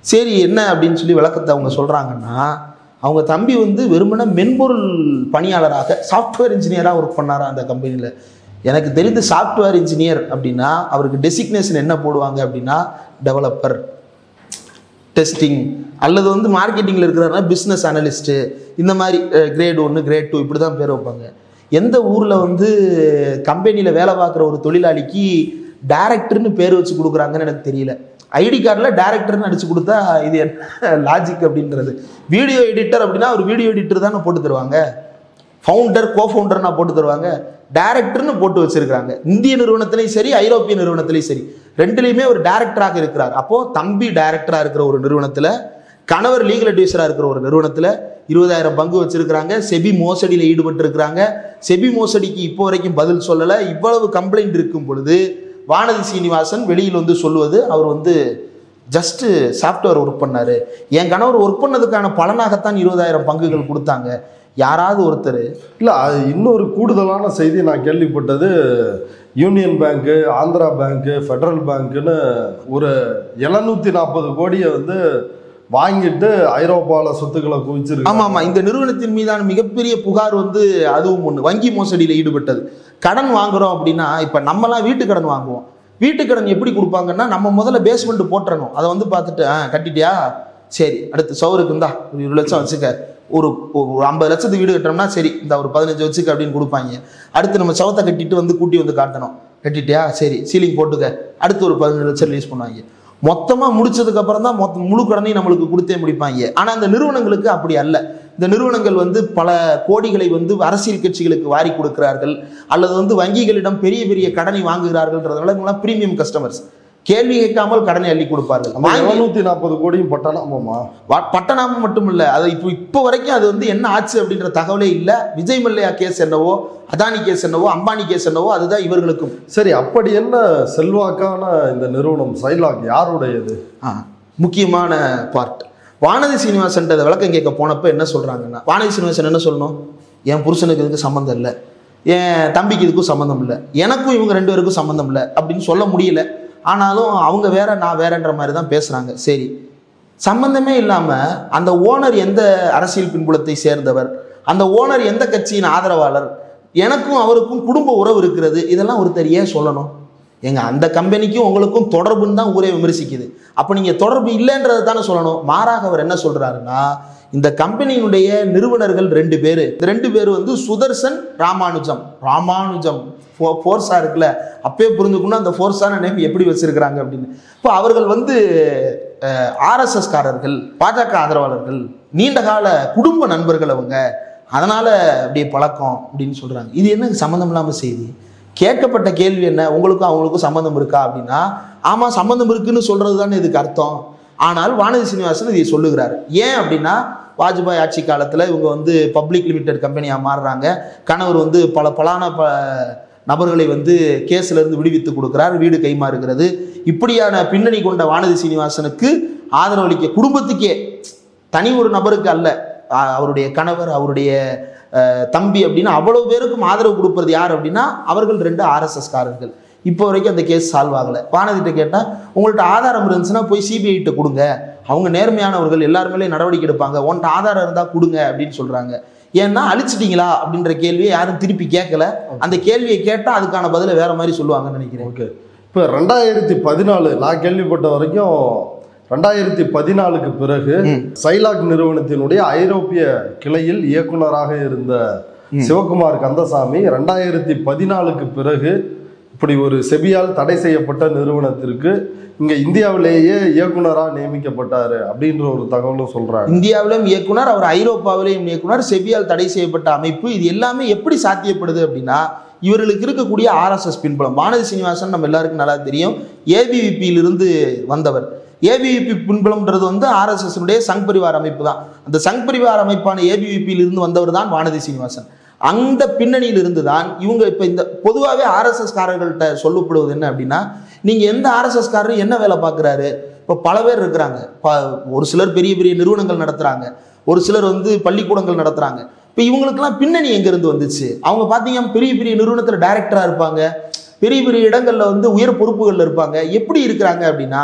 Speaker 1: சரி என்ன அப்படின்னு சொல்லி விளக்கத்தை அவங்க சொல்கிறாங்கன்னா அவங்க தம்பி வந்து வெறுமனே மென்பொருள் பணியாளராக சாஃப்ட்வேர் இன்ஜினியராக ஒர்க் பண்ணாரா அந்த கம்பெனியில் எனக்கு தெரிந்து சாஃப்ட்வேர் இன்ஜினியர் அப்படின்னா அவருக்கு டெசிக்னேஷன் என்ன போடுவாங்க அப்படின்னா டெவலப்பர் டெஸ்டிங் அல்லது வந்து மார்க்கெட்டிங்கில் இருக்கிறாருன்னா பிஸ்னஸ் அனலிஸ்ட்டு இந்த மாதிரி கிரேட் ஒன்று கிரேட் டூ இப்படி தான் பேர் வைப்பாங்க எந்த ஊரில் வந்து கம்பெனியில் வேலை பார்க்குற ஒரு தொழிலாளிக்கு டேரக்டர்னு பேர் வச்சு கொடுக்குறாங்கன்னு எனக்கு தெரியல ஐடி கார்டில் டேரக்டர்னு அடிச்சு கொடுத்தா இது என்ன லாஜிக் அப்படின்றது வீடியோ எடிட்டர் அப்படின்னா ஒரு வீடியோ எடிட்டர் தானே போட்டு தருவாங்க ஃபவுண்டர் கோ ஃபவுண்டர்னா போட்டு தருவாங்க டேரக்டர்னு போட்டு வச்சிருக்காங்க இந்திய நிறுவனத்திலையும் சரி ஐரோப்பிய நிறுவனத்திலையும் சரி ரெண்டுலேயுமே ஒரு டேரக்டராக இருக்கிறார் அப்போ தம்பி டேரக்டராக இருக்கிற ஒரு நிறுவனத்தில் கணவர் லீகல் அட்வைசராக இருக்கிற ஒரு நிறுவனத்தில் இருபதாயிரம் பங்கு வச்சிருக்கிறாங்க செபி மோசடியில் ஈடுபட்டு இருக்கிறாங்க செபி மோசடிக்கு இப்போ வரைக்கும் பதில் சொல்லலை இவ்வளவு கம்ப்ளைண்ட் இருக்கும் பொழுது வானதி சீனிவாசன் வெளியில் வந்து சொல்லுவது அவர் வந்து ஜஸ்ட்டு சாஃப்ட்வேர் ஒர்க் பண்ணாரு என் கணவர் ஒர்க் பண்ணதுக்கான பலனாகத்தான் இருபதாயிரம் பங்குகள் கொடுத்தாங்க யாராவது ஒருத்தர்
Speaker 2: இல்லை அது இன்னொரு கூடுதலான செய்தி நான் கேள்விப்பட்டது union bank Andhra bank federal பேங்க்குன்னு ஒரு எழுநூத்தி நாற்பது கோடியை வந்து வாங்கிட்டு ஐரோப்பாவில் சொத்துக்களை குவிச்சிருக்கு
Speaker 1: ஆமா ஆமா இந்த நிறுவனத்தின் மீதான மிகப்பெரிய புகார் வந்து அதுவும் ஒண்ணு வங்கி மோசடியில் ஈடுபட்டது கடன் வாங்குறோம் அப்படின்னா இப்ப நம்மலாம் வீட்டு கடன் வாங்குவோம் வீட்டு கடன் எப்படி கொடுப்பாங்கன்னா நம்ம முதல்ல பேஸ்மெண்ட் போட்டுறணும் அதை வந்து பார்த்துட்டு ஆ கட்டிட்டியா சரி அடுத்து சவுருக்கு இந்தா ஒரு இருபது லட்சம் வச்சுக்க ஒரு ஒரு ஐம்பது லட்சத்துக்கு வீடு கட்டுறோம்னா சரி இந்த ஒரு பதினஞ்சு வச்சுக்க அப்படின்னு கொடுப்பாங்க அடுத்து நம்ம சவத்தை கட்டிட்டு வந்து கூட்டி வந்து காட்டணும் கட்டிட்டியா சரி சீலிங் போட்டுக்க அடுத்து ஒரு பதினஞ்சு லட்சம் ரிலீஸ் பண்ணுவாங்க மொத்தமா முடிச்சதுக்கு அப்புறம் தான் மொத்த முழு கடனையும் நம்மளுக்கு கொடுத்தே முடிப்பாங்க ஆனா இந்த நிறுவனங்களுக்கு அப்படி அல்ல இந்த நிறுவனங்கள் வந்து பல கோடிகளை வந்து அரசியல் கட்சிகளுக்கு வாரி கொடுக்கிறார்கள் அல்லது வந்து வங்கிகளிடம் பெரிய பெரிய கடனை வாங்குகிறார்கள்ன்றதுனால இவங்கெல்லாம் பிரீமியம் கஸ்டமர்ஸ் கேள்வி கேட்காமல் கடனை அள்ளி கொடுப்பார்கள்
Speaker 2: அந்த
Speaker 1: வாங்கி
Speaker 2: எழுநூத்தி நாற்பது கோடியும் பட்டணமாமா
Speaker 1: வா- பட்டணாமம் மட்டும் இல்ல அது இப்போ இப்போ வரைக்கும் அது வந்து என்ன ஆச்சு அப்படின்ற தகவலே இல்ல விஜய் மல்லையா கேஸ் என்னவோ அதானி கேஸ் என்னவோ அம்பானி கேஸ் என்னவோ அதுதான் இவர்களுக்கும்
Speaker 2: சரி அப்படி என்ன செல்வாக்கான இந்த நிறுவனம் சைலாக் யாருடையது
Speaker 1: ஆ, முக்கியமான பார்ட் வானதி சீனிவாசன் இதை விளக்கம் கேட்க போனப்ப என்ன சொல்றாங்கன்னா வானதி சீனிவாசன் என்ன சொல்லணும் என் புருஷனுக்கு இதுக்கு சம்மந்தம் இல்லை என் தம்பிக்கு இதுக்கும் சம்மந்தம் இல்லை எனக்கும் இவங்க ரெண்டு பேருக்கும் சம்மந்தம் இல்லை அப்படின்னு சொல்ல முடியல ஆனாலும் அவங்க வேற நான் வேறன்ற மாதிரி தான் பேசுறாங்க சரி சம்பந்தமே இல்லாம அந்த ஓனர் எந்த அரசியல் பின்புலத்தை சேர்ந்தவர் அந்த ஓனர் எந்த கட்சியின் ஆதரவாளர் எனக்கும் அவருக்கும் குடும்ப உறவு இருக்கிறது இதெல்லாம் ஒருத்தர் ஏன் சொல்லணும் ஏங்க அந்த கம்பெனிக்கும் உங்களுக்கும் தொடர்புன்னு தான் ஊரே விமர்சிக்குது அப்போ நீங்கள் தொடர்பு இல்லைன்றதை தானே சொல்லணும் மாறாக அவர் என்ன சொல்றாருன்னா இந்த கம்பெனியினுடைய நிறுவனர்கள் ரெண்டு பேர் இந்த ரெண்டு பேர் வந்து சுதர்சன் ராமானுஜம் ராமானுஜம் ஃபோ ஃபோர்ஸாக இருக்குல்ல அப்பயே புரிஞ்சுக்கணும் அந்த ஃபோர்ஸான நேம் எப்படி வச்சிருக்கிறாங்க அப்படின்னு இப்போ அவர்கள் வந்து ஆர்எஸ்எஸ் காரர்கள் பாஜக ஆதரவாளர்கள் நீண்ட கால குடும்ப நண்பர்கள் அவங்க அதனால அப்படியே பழக்கம் அப்படின்னு சொல்றாங்க இது என்ன சம்மந்தம் இல்லாமல் செய்தி கேட்கப்பட்ட கேள்வி என்ன உங்களுக்கும் அவங்களுக்கும் சம்மந்தம் இருக்கா அப்படின்னா ஆமா சம்மந்தம் இருக்குன்னு சொல்றது தானே இதுக்கு அர்த்தம் ஆனால் வானதி சீனிவாசன் இதை சொல்லுகிறார் ஏன் அப்படின்னா வாஜ்பாய் ஆட்சி காலத்தில் இவங்க வந்து பப்ளிக் லிமிடெட் கம்பெனியாக மாறுறாங்க கணவர் வந்து பல பலான ப நபர்களை வந்து கேஸ்ல இருந்து விடுவித்து கொடுக்கிறார் வீடு கைமாறுகிறது இப்படியான பின்னணி கொண்ட வானதி சீனிவாசனுக்கு ஆதரவளிக்க குடும்பத்துக்கே தனி ஒரு நபருக்கு அல்ல அ- அவருடைய கணவர் அவருடைய அஹ், தம்பி அப்படின்னு அவ்வளவு பேருக்கும் ஆதரவு கொடுப்பது யார் அப்படின்னா அவர்கள் ரெண்டு ஆர்எஸ்எஸ் காரர்கள் இப்போ வரைக்கும் அந்த கேஸ் சால்வ் ஆகலை வானதிட்ட கேட்டால் உங்கள்ட்ட ஆதாரம் இருந்துச்சுன்னா போய் சிபிஐட்ட கொடுங்க அவங்க நேர்மையானவர்கள் எல்லாருமே நடவடிக்கை எடுப்பாங்க உன்கிட்ட ஆதாரம் இருந்தால் கொடுங்க அப்படின்னு சொல்கிறாங்க ஏன்னா அழிச்சிட்டீங்களா அப்படின்ற கேள்வியை யாரும் திருப்பி கேட்கல அந்த கேள்வியை கேட்டால் அதுக்கான பதிலை வேற மாதிரி சொல்லுவாங்கன்னு நினைக்கிறேன்
Speaker 2: ஓகே இப்போ ரெண்டாயிரத்தி பதினாலு நான் கேள்விப்பட்ட வரைக்கும் ரெண்டாயிரத்தி பதினாலுக்கு பிறகு
Speaker 1: ம்.
Speaker 2: சைலாக் நிறுவனத்தினுடைய ஐரோப்பிய கிளையில் இயக்குனராக இருந்த சிவகுமார் கந்தசாமி ரெண்டாயிரத்தி பதினாலுக்கு பிறகு இப்படி ஒரு செபியால் தடை செய்யப்பட்ட நிறுவனத்திற்கு இங்க இந்தியாவிலேயே இயக்குனராக நியமிக்கப்பட்டாரு அப்படின்ற ஒரு தகவலும் சொல்றாங்க
Speaker 1: இந்தியாவிலும் இயக்குனர் அவர் ஐரோப்பாவிலேயும் இயக்குனர் செபியால் தடை செய்யப்பட்ட அமைப்பு இது எல்லாமே எப்படி சாத்தியப்படுது அப்படின்னா இவர்களுக்கு இருக்கக்கூடிய ஆர்எஸ்எஸ் பின்புலம் வானதி சீனிவாசன் நம்ம எல்லாருக்கும் நல்லா தெரியும் ஏபிவிபியிலிருந்து வந்தவர் ஏபிவிபி பின்புலம்ன்றது வந்து ஆர்எஸ்எஸ்னுடைய சங் பரிவார் அமைப்பு தான் அந்த சங் பரிவார் அமைப்பான ஏபிவிபியிலிருந்து வந்தவர் தான் வானதி சீனிவாசன் அந்த பின்னணியில் இருந்து தான் இவங்க இப்போ இந்த பொதுவாகவே ஆர்எஸ்எஸ் காரர்கள்ட்ட சொல்லப்படுவது என்ன அப்படின்னா நீங்கள் எந்த ஆர்எஸ்எஸ் காரரும் என்ன வேலை பார்க்குறாரு இப்போ பல பேர் இருக்கிறாங்க ப ஒரு சிலர் பெரிய பெரிய நிறுவனங்கள் நடத்துகிறாங்க ஒரு சிலர் வந்து பள்ளிக்கூடங்கள் நடத்துகிறாங்க இப்போ இவங்களுக்கெல்லாம் பின்னணி எங்கேருந்து வந்துச்சு அவங்க பார்த்தீங்கன்னா பெரிய பெரிய நிறுவனத்தில் டைரக்டராக இருப்பாங்க பெரிய பெரிய இடங்களில் வந்து உயர் பொறுப்புகளில் இருப்பாங்க எப்படி இருக்கிறாங்க அப்படின்னா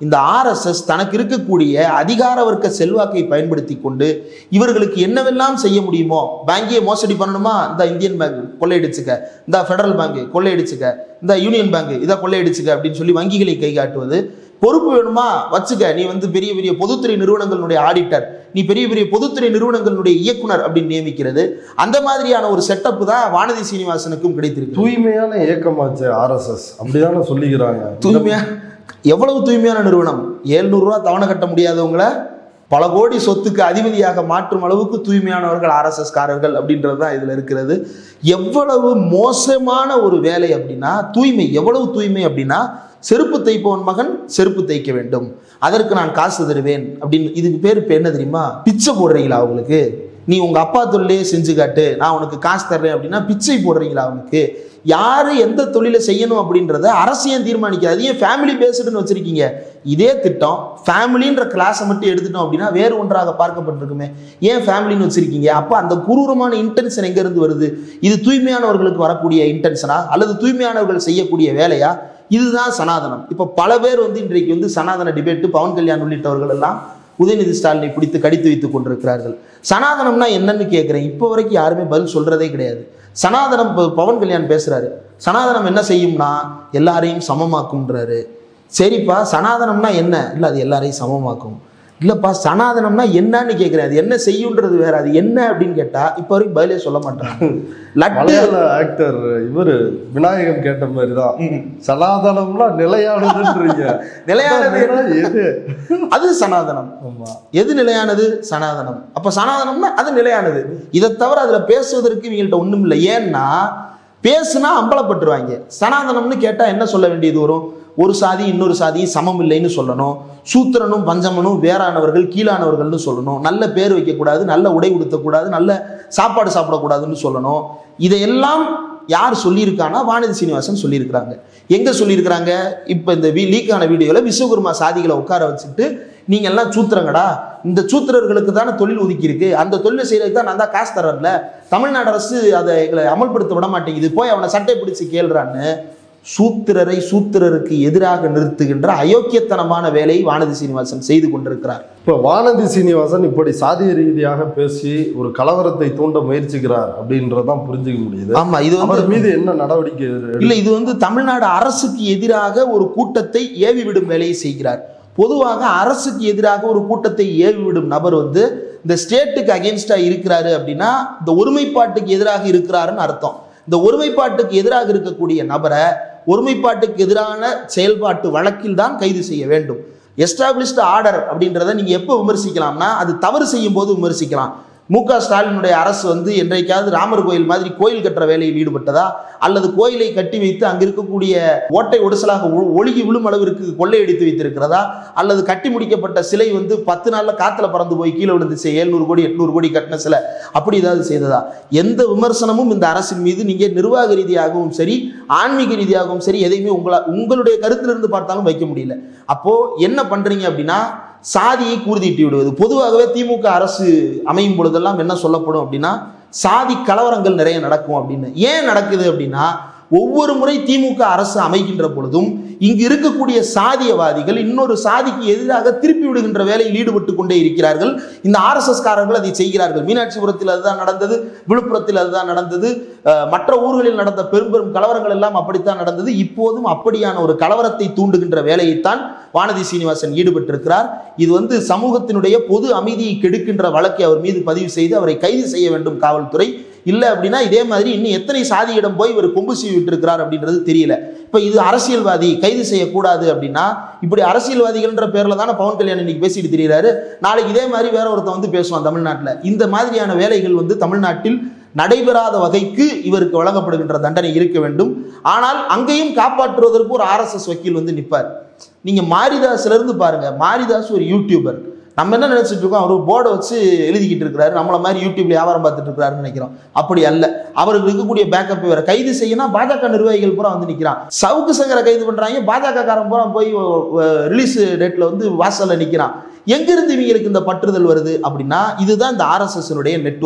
Speaker 1: இந்த ஆர்எஸ்எஸ் தனக்கு இருக்கக்கூடிய அதிகார வர்க்க செல்வாக்கை பயன்படுத்தி கொண்டு இவர்களுக்கு என்னவெல்லாம் செய்ய முடியுமோ பேங்கே மோசடி பண்ணணுமா இந்த இந்தியன் பேங்க் கொள்ளையடிச்சுக்க இந்த ஃபெடரல் பேங்க் கொள்ளையடிச்சுக்க இந்த யூனியன் பேங்க் இதை கொள்ளையடிச்சுக்க அப்படின்னு சொல்லி வங்கிகளை கை காட்டுவது பொறுப்பு வேணுமா வச்சுக்க நீ வந்து பெரிய பெரிய பொதுத்துறை நிறுவனங்களுடைய ஆடிட்டர் நீ பெரிய பெரிய பொதுத்துறை நிறுவனங்களுடைய இயக்குனர் அப்படின்னு நியமிக்கிறது அந்த மாதிரியான ஒரு செட்டப் தான் வானதி சீனிவாசனுக்கும் கிடைத்திருக்கு
Speaker 2: தூய்மையான இயக்கமாச்சு ஆர்எஸ்எஸ் அப்படிதானே சொல்லிக்கிறாங்க
Speaker 1: தூய்மையா எவ்வளவு தூய்மையான நிறுவனம் 700 ரூபா தவணை கட்ட முடியாதவங்கள பல கோடி சொத்துக்கு அதிபதியாக மாற்றும் அளவுக்கு தூய்மையானவர்கள் ஆர்எஸ்எஸ் காரர்கள் அப்படின்றது தான் இதில் இருக்கிறது எவ்வளவு மோசமான ஒரு வேலை அப்படின்னா தூய்மை எவ்வளவு தூய்மை அப்படின்னா செருப்பு தைப்பவன் மகன் செருப்பு தைக்க வேண்டும் அதற்கு நான் காசு தருவேன் அப்படின்னு இதுக்கு பேர் இப்போ என்ன தெரியுமா பிச்சை போடுறீங்களா அவங்களுக்கு நீ உங்க அப்பா தொழிலே செஞ்சு காட்டு நான் உனக்கு காசு தர்றேன் அப்படின்னா பிச்சை போடுறீங்களா அவனுக்கு யாரு எந்த தொழிலை செய்யணும் அப்படின்றத அரசியல் தீர்மானிக்கிறது அது ஏன் ஃபேமிலி பேஸ்டுன்னு வச்சிருக்கீங்க இதே திட்டம் ஃபேமிலின்ற கிளாஸை மட்டும் எடுத்துட்டோம் அப்படின்னா வேறு ஒன்றாக பார்க்கப்பட்டிருக்குமே ஏன் ஃபேமிலின்னு வச்சிருக்கீங்க அப்போ அந்த குரூரமான இன்டென்ஷன் எங்கேருந்து வருது இது தூய்மையானவர்களுக்கு வரக்கூடிய இன்டென்ஷனா அல்லது தூய்மையானவர்கள் செய்யக்கூடிய வேலையா இதுதான் சனாதனம் இப்போ பல பேர் வந்து இன்றைக்கு வந்து சனாதன டிபேட்டு பவன் கல்யாண் உள்ளிட்டவர்கள் எல்லாம் உதயநிதி ஸ்டாலினை பிடித்து கடித்து வைத்துக் கொண்டிருக்கிறார்கள் சனாதனம்னா என்னன்னு கேட்குறேன் இப்போ வரைக்கும் யாருமே பதில் சொல்றதே கிடையாது சனாதனம் இப்போ பவன் கல்யாண் பேசுறாரு சனாதனம் என்ன செய்யும்னா எல்லாரையும் சமமாக்கும்ன்றாரு சரிப்பா சனாதனம்னா என்ன இல்லை அது எல்லாரையும் சமமாக்கும் இல்லைப்பா சனாதனம்னா என்னன்னு கேட்குறேன் அது என்ன செய்யுன்றது வேற அது என்ன அப்படின்னு கேட்டா இப்போ வரைக்கும் பதிலே சொல்ல மாட்டாங்க லட்டு
Speaker 2: மலையாள ஆக்டர் இவரு விநாயகம் கேட்ட மாதிரி தான்
Speaker 1: ம்.
Speaker 2: சனாதனம்னா நிலையானதுன்றீங்க
Speaker 1: நிலையானது
Speaker 2: அதான் எது
Speaker 1: அது சனாதனம்
Speaker 2: ஆமா
Speaker 1: எது நிலையானது சனாதனம் அப்ப சனாதனம்னா அது நிலையானது இதை தவிர அதுல பேசுவதற்கு இவங்கள்ட்ட ஒண்ணும் இல்லை ஏன்னா பேசுனா அம்பலப்பட்டுருவாங்க சனாதனம்னு கேட்டா என்ன சொல்ல வேண்டியது வரும் ஒரு சாதி இன்னொரு சாதியும் சமம் இல்லைன்னு சொல்லணும் சூத்திரனும் பஞ்சமனும் வேறானவர்கள் கீழானவர்கள்னு சொல்லணும் நல்ல பேர் வைக்கக்கூடாது நல்ல உடை உடுத்தக்கூடாது நல்ல சாப்பாடு சாப்பிடக்கூடாதுன்னு சொல்லணும் இதையெல்லாம் யார் சொல்லியிருக்கானா வானதி சீனிவாசன் சொல்லியிருக்கிறாங்க எங்க சொல்லியிருக்கிறாங்க இப்போ இந்த வீ லீக்கான வீடியோவில் விஸ்வகுருமா சாதிகளை உட்கார வச்சுட்டு நீங்க எல்லாம் சூத்திரங்கடா இந்த சூத்திரர்களுக்கு தானே தொழில் ஒதுக்கி இருக்கு அந்த தொழிலை செய்யறதுக்கு தான் நான் தான் காசு தரல தமிழ்நாடு அரசு அதை எங்களை அமல்படுத்த விட மாட்டேங்குது போய் அவனை சட்டை பிடிச்சு கேள்றான்னு சூத்திரரை சூத்திரருக்கு எதிராக நிறுத்துகின்ற அயோக்கியத்தனமான வேலையை வானதி சீனிவாசன் செய்து கொண்டிருக்கிறார்
Speaker 2: இப்போ வானதி சீனிவாசன் இப்படி சாதிய ரீதியாக பேசி ஒரு கலவரத்தை தூண்ட முயற்சிக்கிறார் அப்படின்றதான் புரிஞ்சுக்க முடியுது
Speaker 1: ஆமா இது வந்து
Speaker 2: அவர் மீது என்ன நடவடிக்கை எடு-
Speaker 1: இல்ல இது வந்து தமிழ்நாடு அரசுக்கு எதிராக ஒரு கூட்டத்தை ஏவி விடும் வேலையை செய்கிறார் பொதுவாக அரசுக்கு எதிராக ஒரு கூட்டத்தை ஏவி விடும் நபர் வந்து இந்த ஸ்டேட்டுக்கு அகேன்ஸ்டா இருக்கிறாரு அப்படின்னா இந்த ஒருமைப்பாட்டுக்கு எதிராக இருக்கிறாருன்னு அர்த்தம் இந்த ஒருமைப்பாட்டுக்கு எதிராக இருக்கக்கூடிய நபரை ஒருமைப்பாட்டுக்கு எதிரான செயல்பாட்டு வழக்கில் தான் கைது செய்ய வேண்டும் எஸ்டாப்ளிஷ்டு ஆர்டர் அப்படின்றத நீங்க எப்போ விமர்சிக்கலாம்னா அது தவறு செய்யும் போது விமர்சிக்கலாம் மு க ஸ்டாலினுடைய அரசு வந்து என்றைக்காவது ராமர் கோயில் மாதிரி கோயில் கட்டுற வேலையில் ஈடுபட்டதா அல்லது கோயிலை கட்டி வைத்து அங்க இருக்கக்கூடிய ஓட்டை ஒடுசலாக ஒ- ஒழுகி விழும் அளவிற்கு கொள்ளையடித்து வைத்திருக்கிறதா அல்லது கட்டி முடிக்கப்பட்ட சிலை வந்து பத்து நாள்ல காத்துல பறந்து போய் கீழே விழுந்துச்சு ஏழ்நூறு கோடி எட்நூறு கோடி கட்டின சிலை அப்படி ஏதாவது செய்ததா எந்த விமர்சனமும் இந்த அரசின் மீது நீங்க நிர்வாக ரீதியாகவும் சரி ஆன்மீக ரீதியாகவும் சரி எதையுமே உங்களா உங்களுடைய கருத்திலிருந்து பார்த்தாலும் வைக்க முடியல அப்போ என்ன பண்றீங்க அப்படின்னா சாதியை கூர்தீட்டி விடுவது பொதுவாகவே திமுக அரசு அமையும் பொழுதெல்லாம் என்ன சொல்லப்படும் அப்படின்னா சாதி கலவரங்கள் நிறைய நடக்கும் அப்படின்னு ஏன் நடக்குது அப்படின்னா ஒவ்வொரு முறை திமுக அரசு அமைகின்ற பொழுதும் இங்கு இருக்கக்கூடிய சாதியவாதிகள் இன்னொரு சாதிக்கு எதிராக திருப்பி விடுகின்ற வேலையில் ஈடுபட்டு கொண்டே இருக்கிறார்கள் இந்த ஆர்எஸ்எஸ் காரர்கள் அதை செய்கிறார்கள் மீனாட்சிபுரத்தில் அதுதான் நடந்தது விழுப்புரத்தில் அதுதான் நடந்தது அஹ், மற்ற ஊர்களில் நடந்த பெரும் பெரும் கலவரங்கள் எல்லாம் அப்படித்தான் நடந்தது இப்போதும் அப்படியான ஒரு கலவரத்தை தூண்டுகின்ற வேலையைத்தான் வானதி சீனிவாசன் ஈடுபட்டிருக்கிறார் இது வந்து சமூகத்தினுடைய பொது அமைதியை கெடுக்கின்ற வழக்கை அவர் மீது பதிவு செய்து அவரை கைது செய்ய வேண்டும் காவல்துறை இல்லை அப்படின்னா இதே மாதிரி இன்னும் எத்தனை சாதியிடம் போய் இவர் கொம்பு சீவி விட்டிருக்கிறார் அப்படின்றது தெரியல இப்போ இது அரசியல்வாதி கைது செய்யக்கூடாது அப்படின்னா இப்படி அரசியல்வாதிகள்ன்ற பேர்ல தானே பவன் கல்யாண் இன்னைக்கு பேசிட்டு திரியிறாரு நாளைக்கு இதே மாதிரி வேற ஒருத்தன் வந்து பேசுவான் தமிழ்நாட்டில் இந்த மாதிரியான வேலைகள் வந்து தமிழ்நாட்டில் நடைபெறாத வகைக்கு இவருக்கு வழங்கப்படுகின்ற தண்டனை இருக்க வேண்டும் ஆனால் அங்கேயும் காப்பாற்றுவதற்கு ஒரு ஆர்எஸ்எஸ் வக்கீல் வந்து நிற்பார் நீங்க மாரிதாஸ்ல இருந்து பாருங்க மாரிதாஸ் ஒரு யூடியூபர் நம்ம என்ன நினைச்சிட்டு இருக்கோம் அவர் போர்டை வச்சு எழுதிக்கிட்டு இருக்கிறாரு நம்மள மாதிரி யூடியூப்ல வியாபாரம் பார்த்துட்டு இருக்கிறாருன்னு நினைக்கிறோம் அப்படி அல்ல அவருக்கு இருக்கக்கூடிய பேக்கப் வேற கைது செய்யணும் பாஜக நிர்வாகிகள் பூரா வந்து நிக்கிறான் சவுக்கு சங்கரை கைது பண்றாங்க பாஜக காரன் பூரா போய் ரிலீஸ் டேட்ல வந்து வாசல்ல நிக்கிறான் எங்கிருந்து இவங்களுக்கு இந்த பற்றுதல் வருது அப்படின்னா இதுதான் இந்த ஆர்எஸ்எஸ் நெட்வொர்க்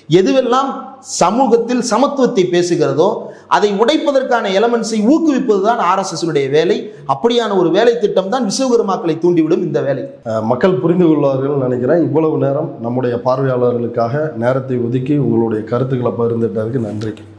Speaker 1: எதுவெல்லாம் சமூகத்தில் சமத்துவத்தை பேசுகிறதோ அதை உடைப்பதற்கான எலமெண்ட்ஸை ஊக்குவிப்பது தான் ஆர்எஸ்எஸ்னுடைய வேலை அப்படியான ஒரு வேலை திட்டம் தான் விஸ்வகர்மாக்களை தூண்டிவிடும் இந்த வேலை
Speaker 2: அஹ், மக்கள் புரிந்து கொள்வார்கள் நினைக்கிறேன் இவ்வளவு நேரம் நம்முடைய பார்வையாளர்களுக்காக நேரத்தை ஒதுக்கி உங்களுடைய கருத்துக்களை பகிர்ந்துட்டதுக்கு நன்றி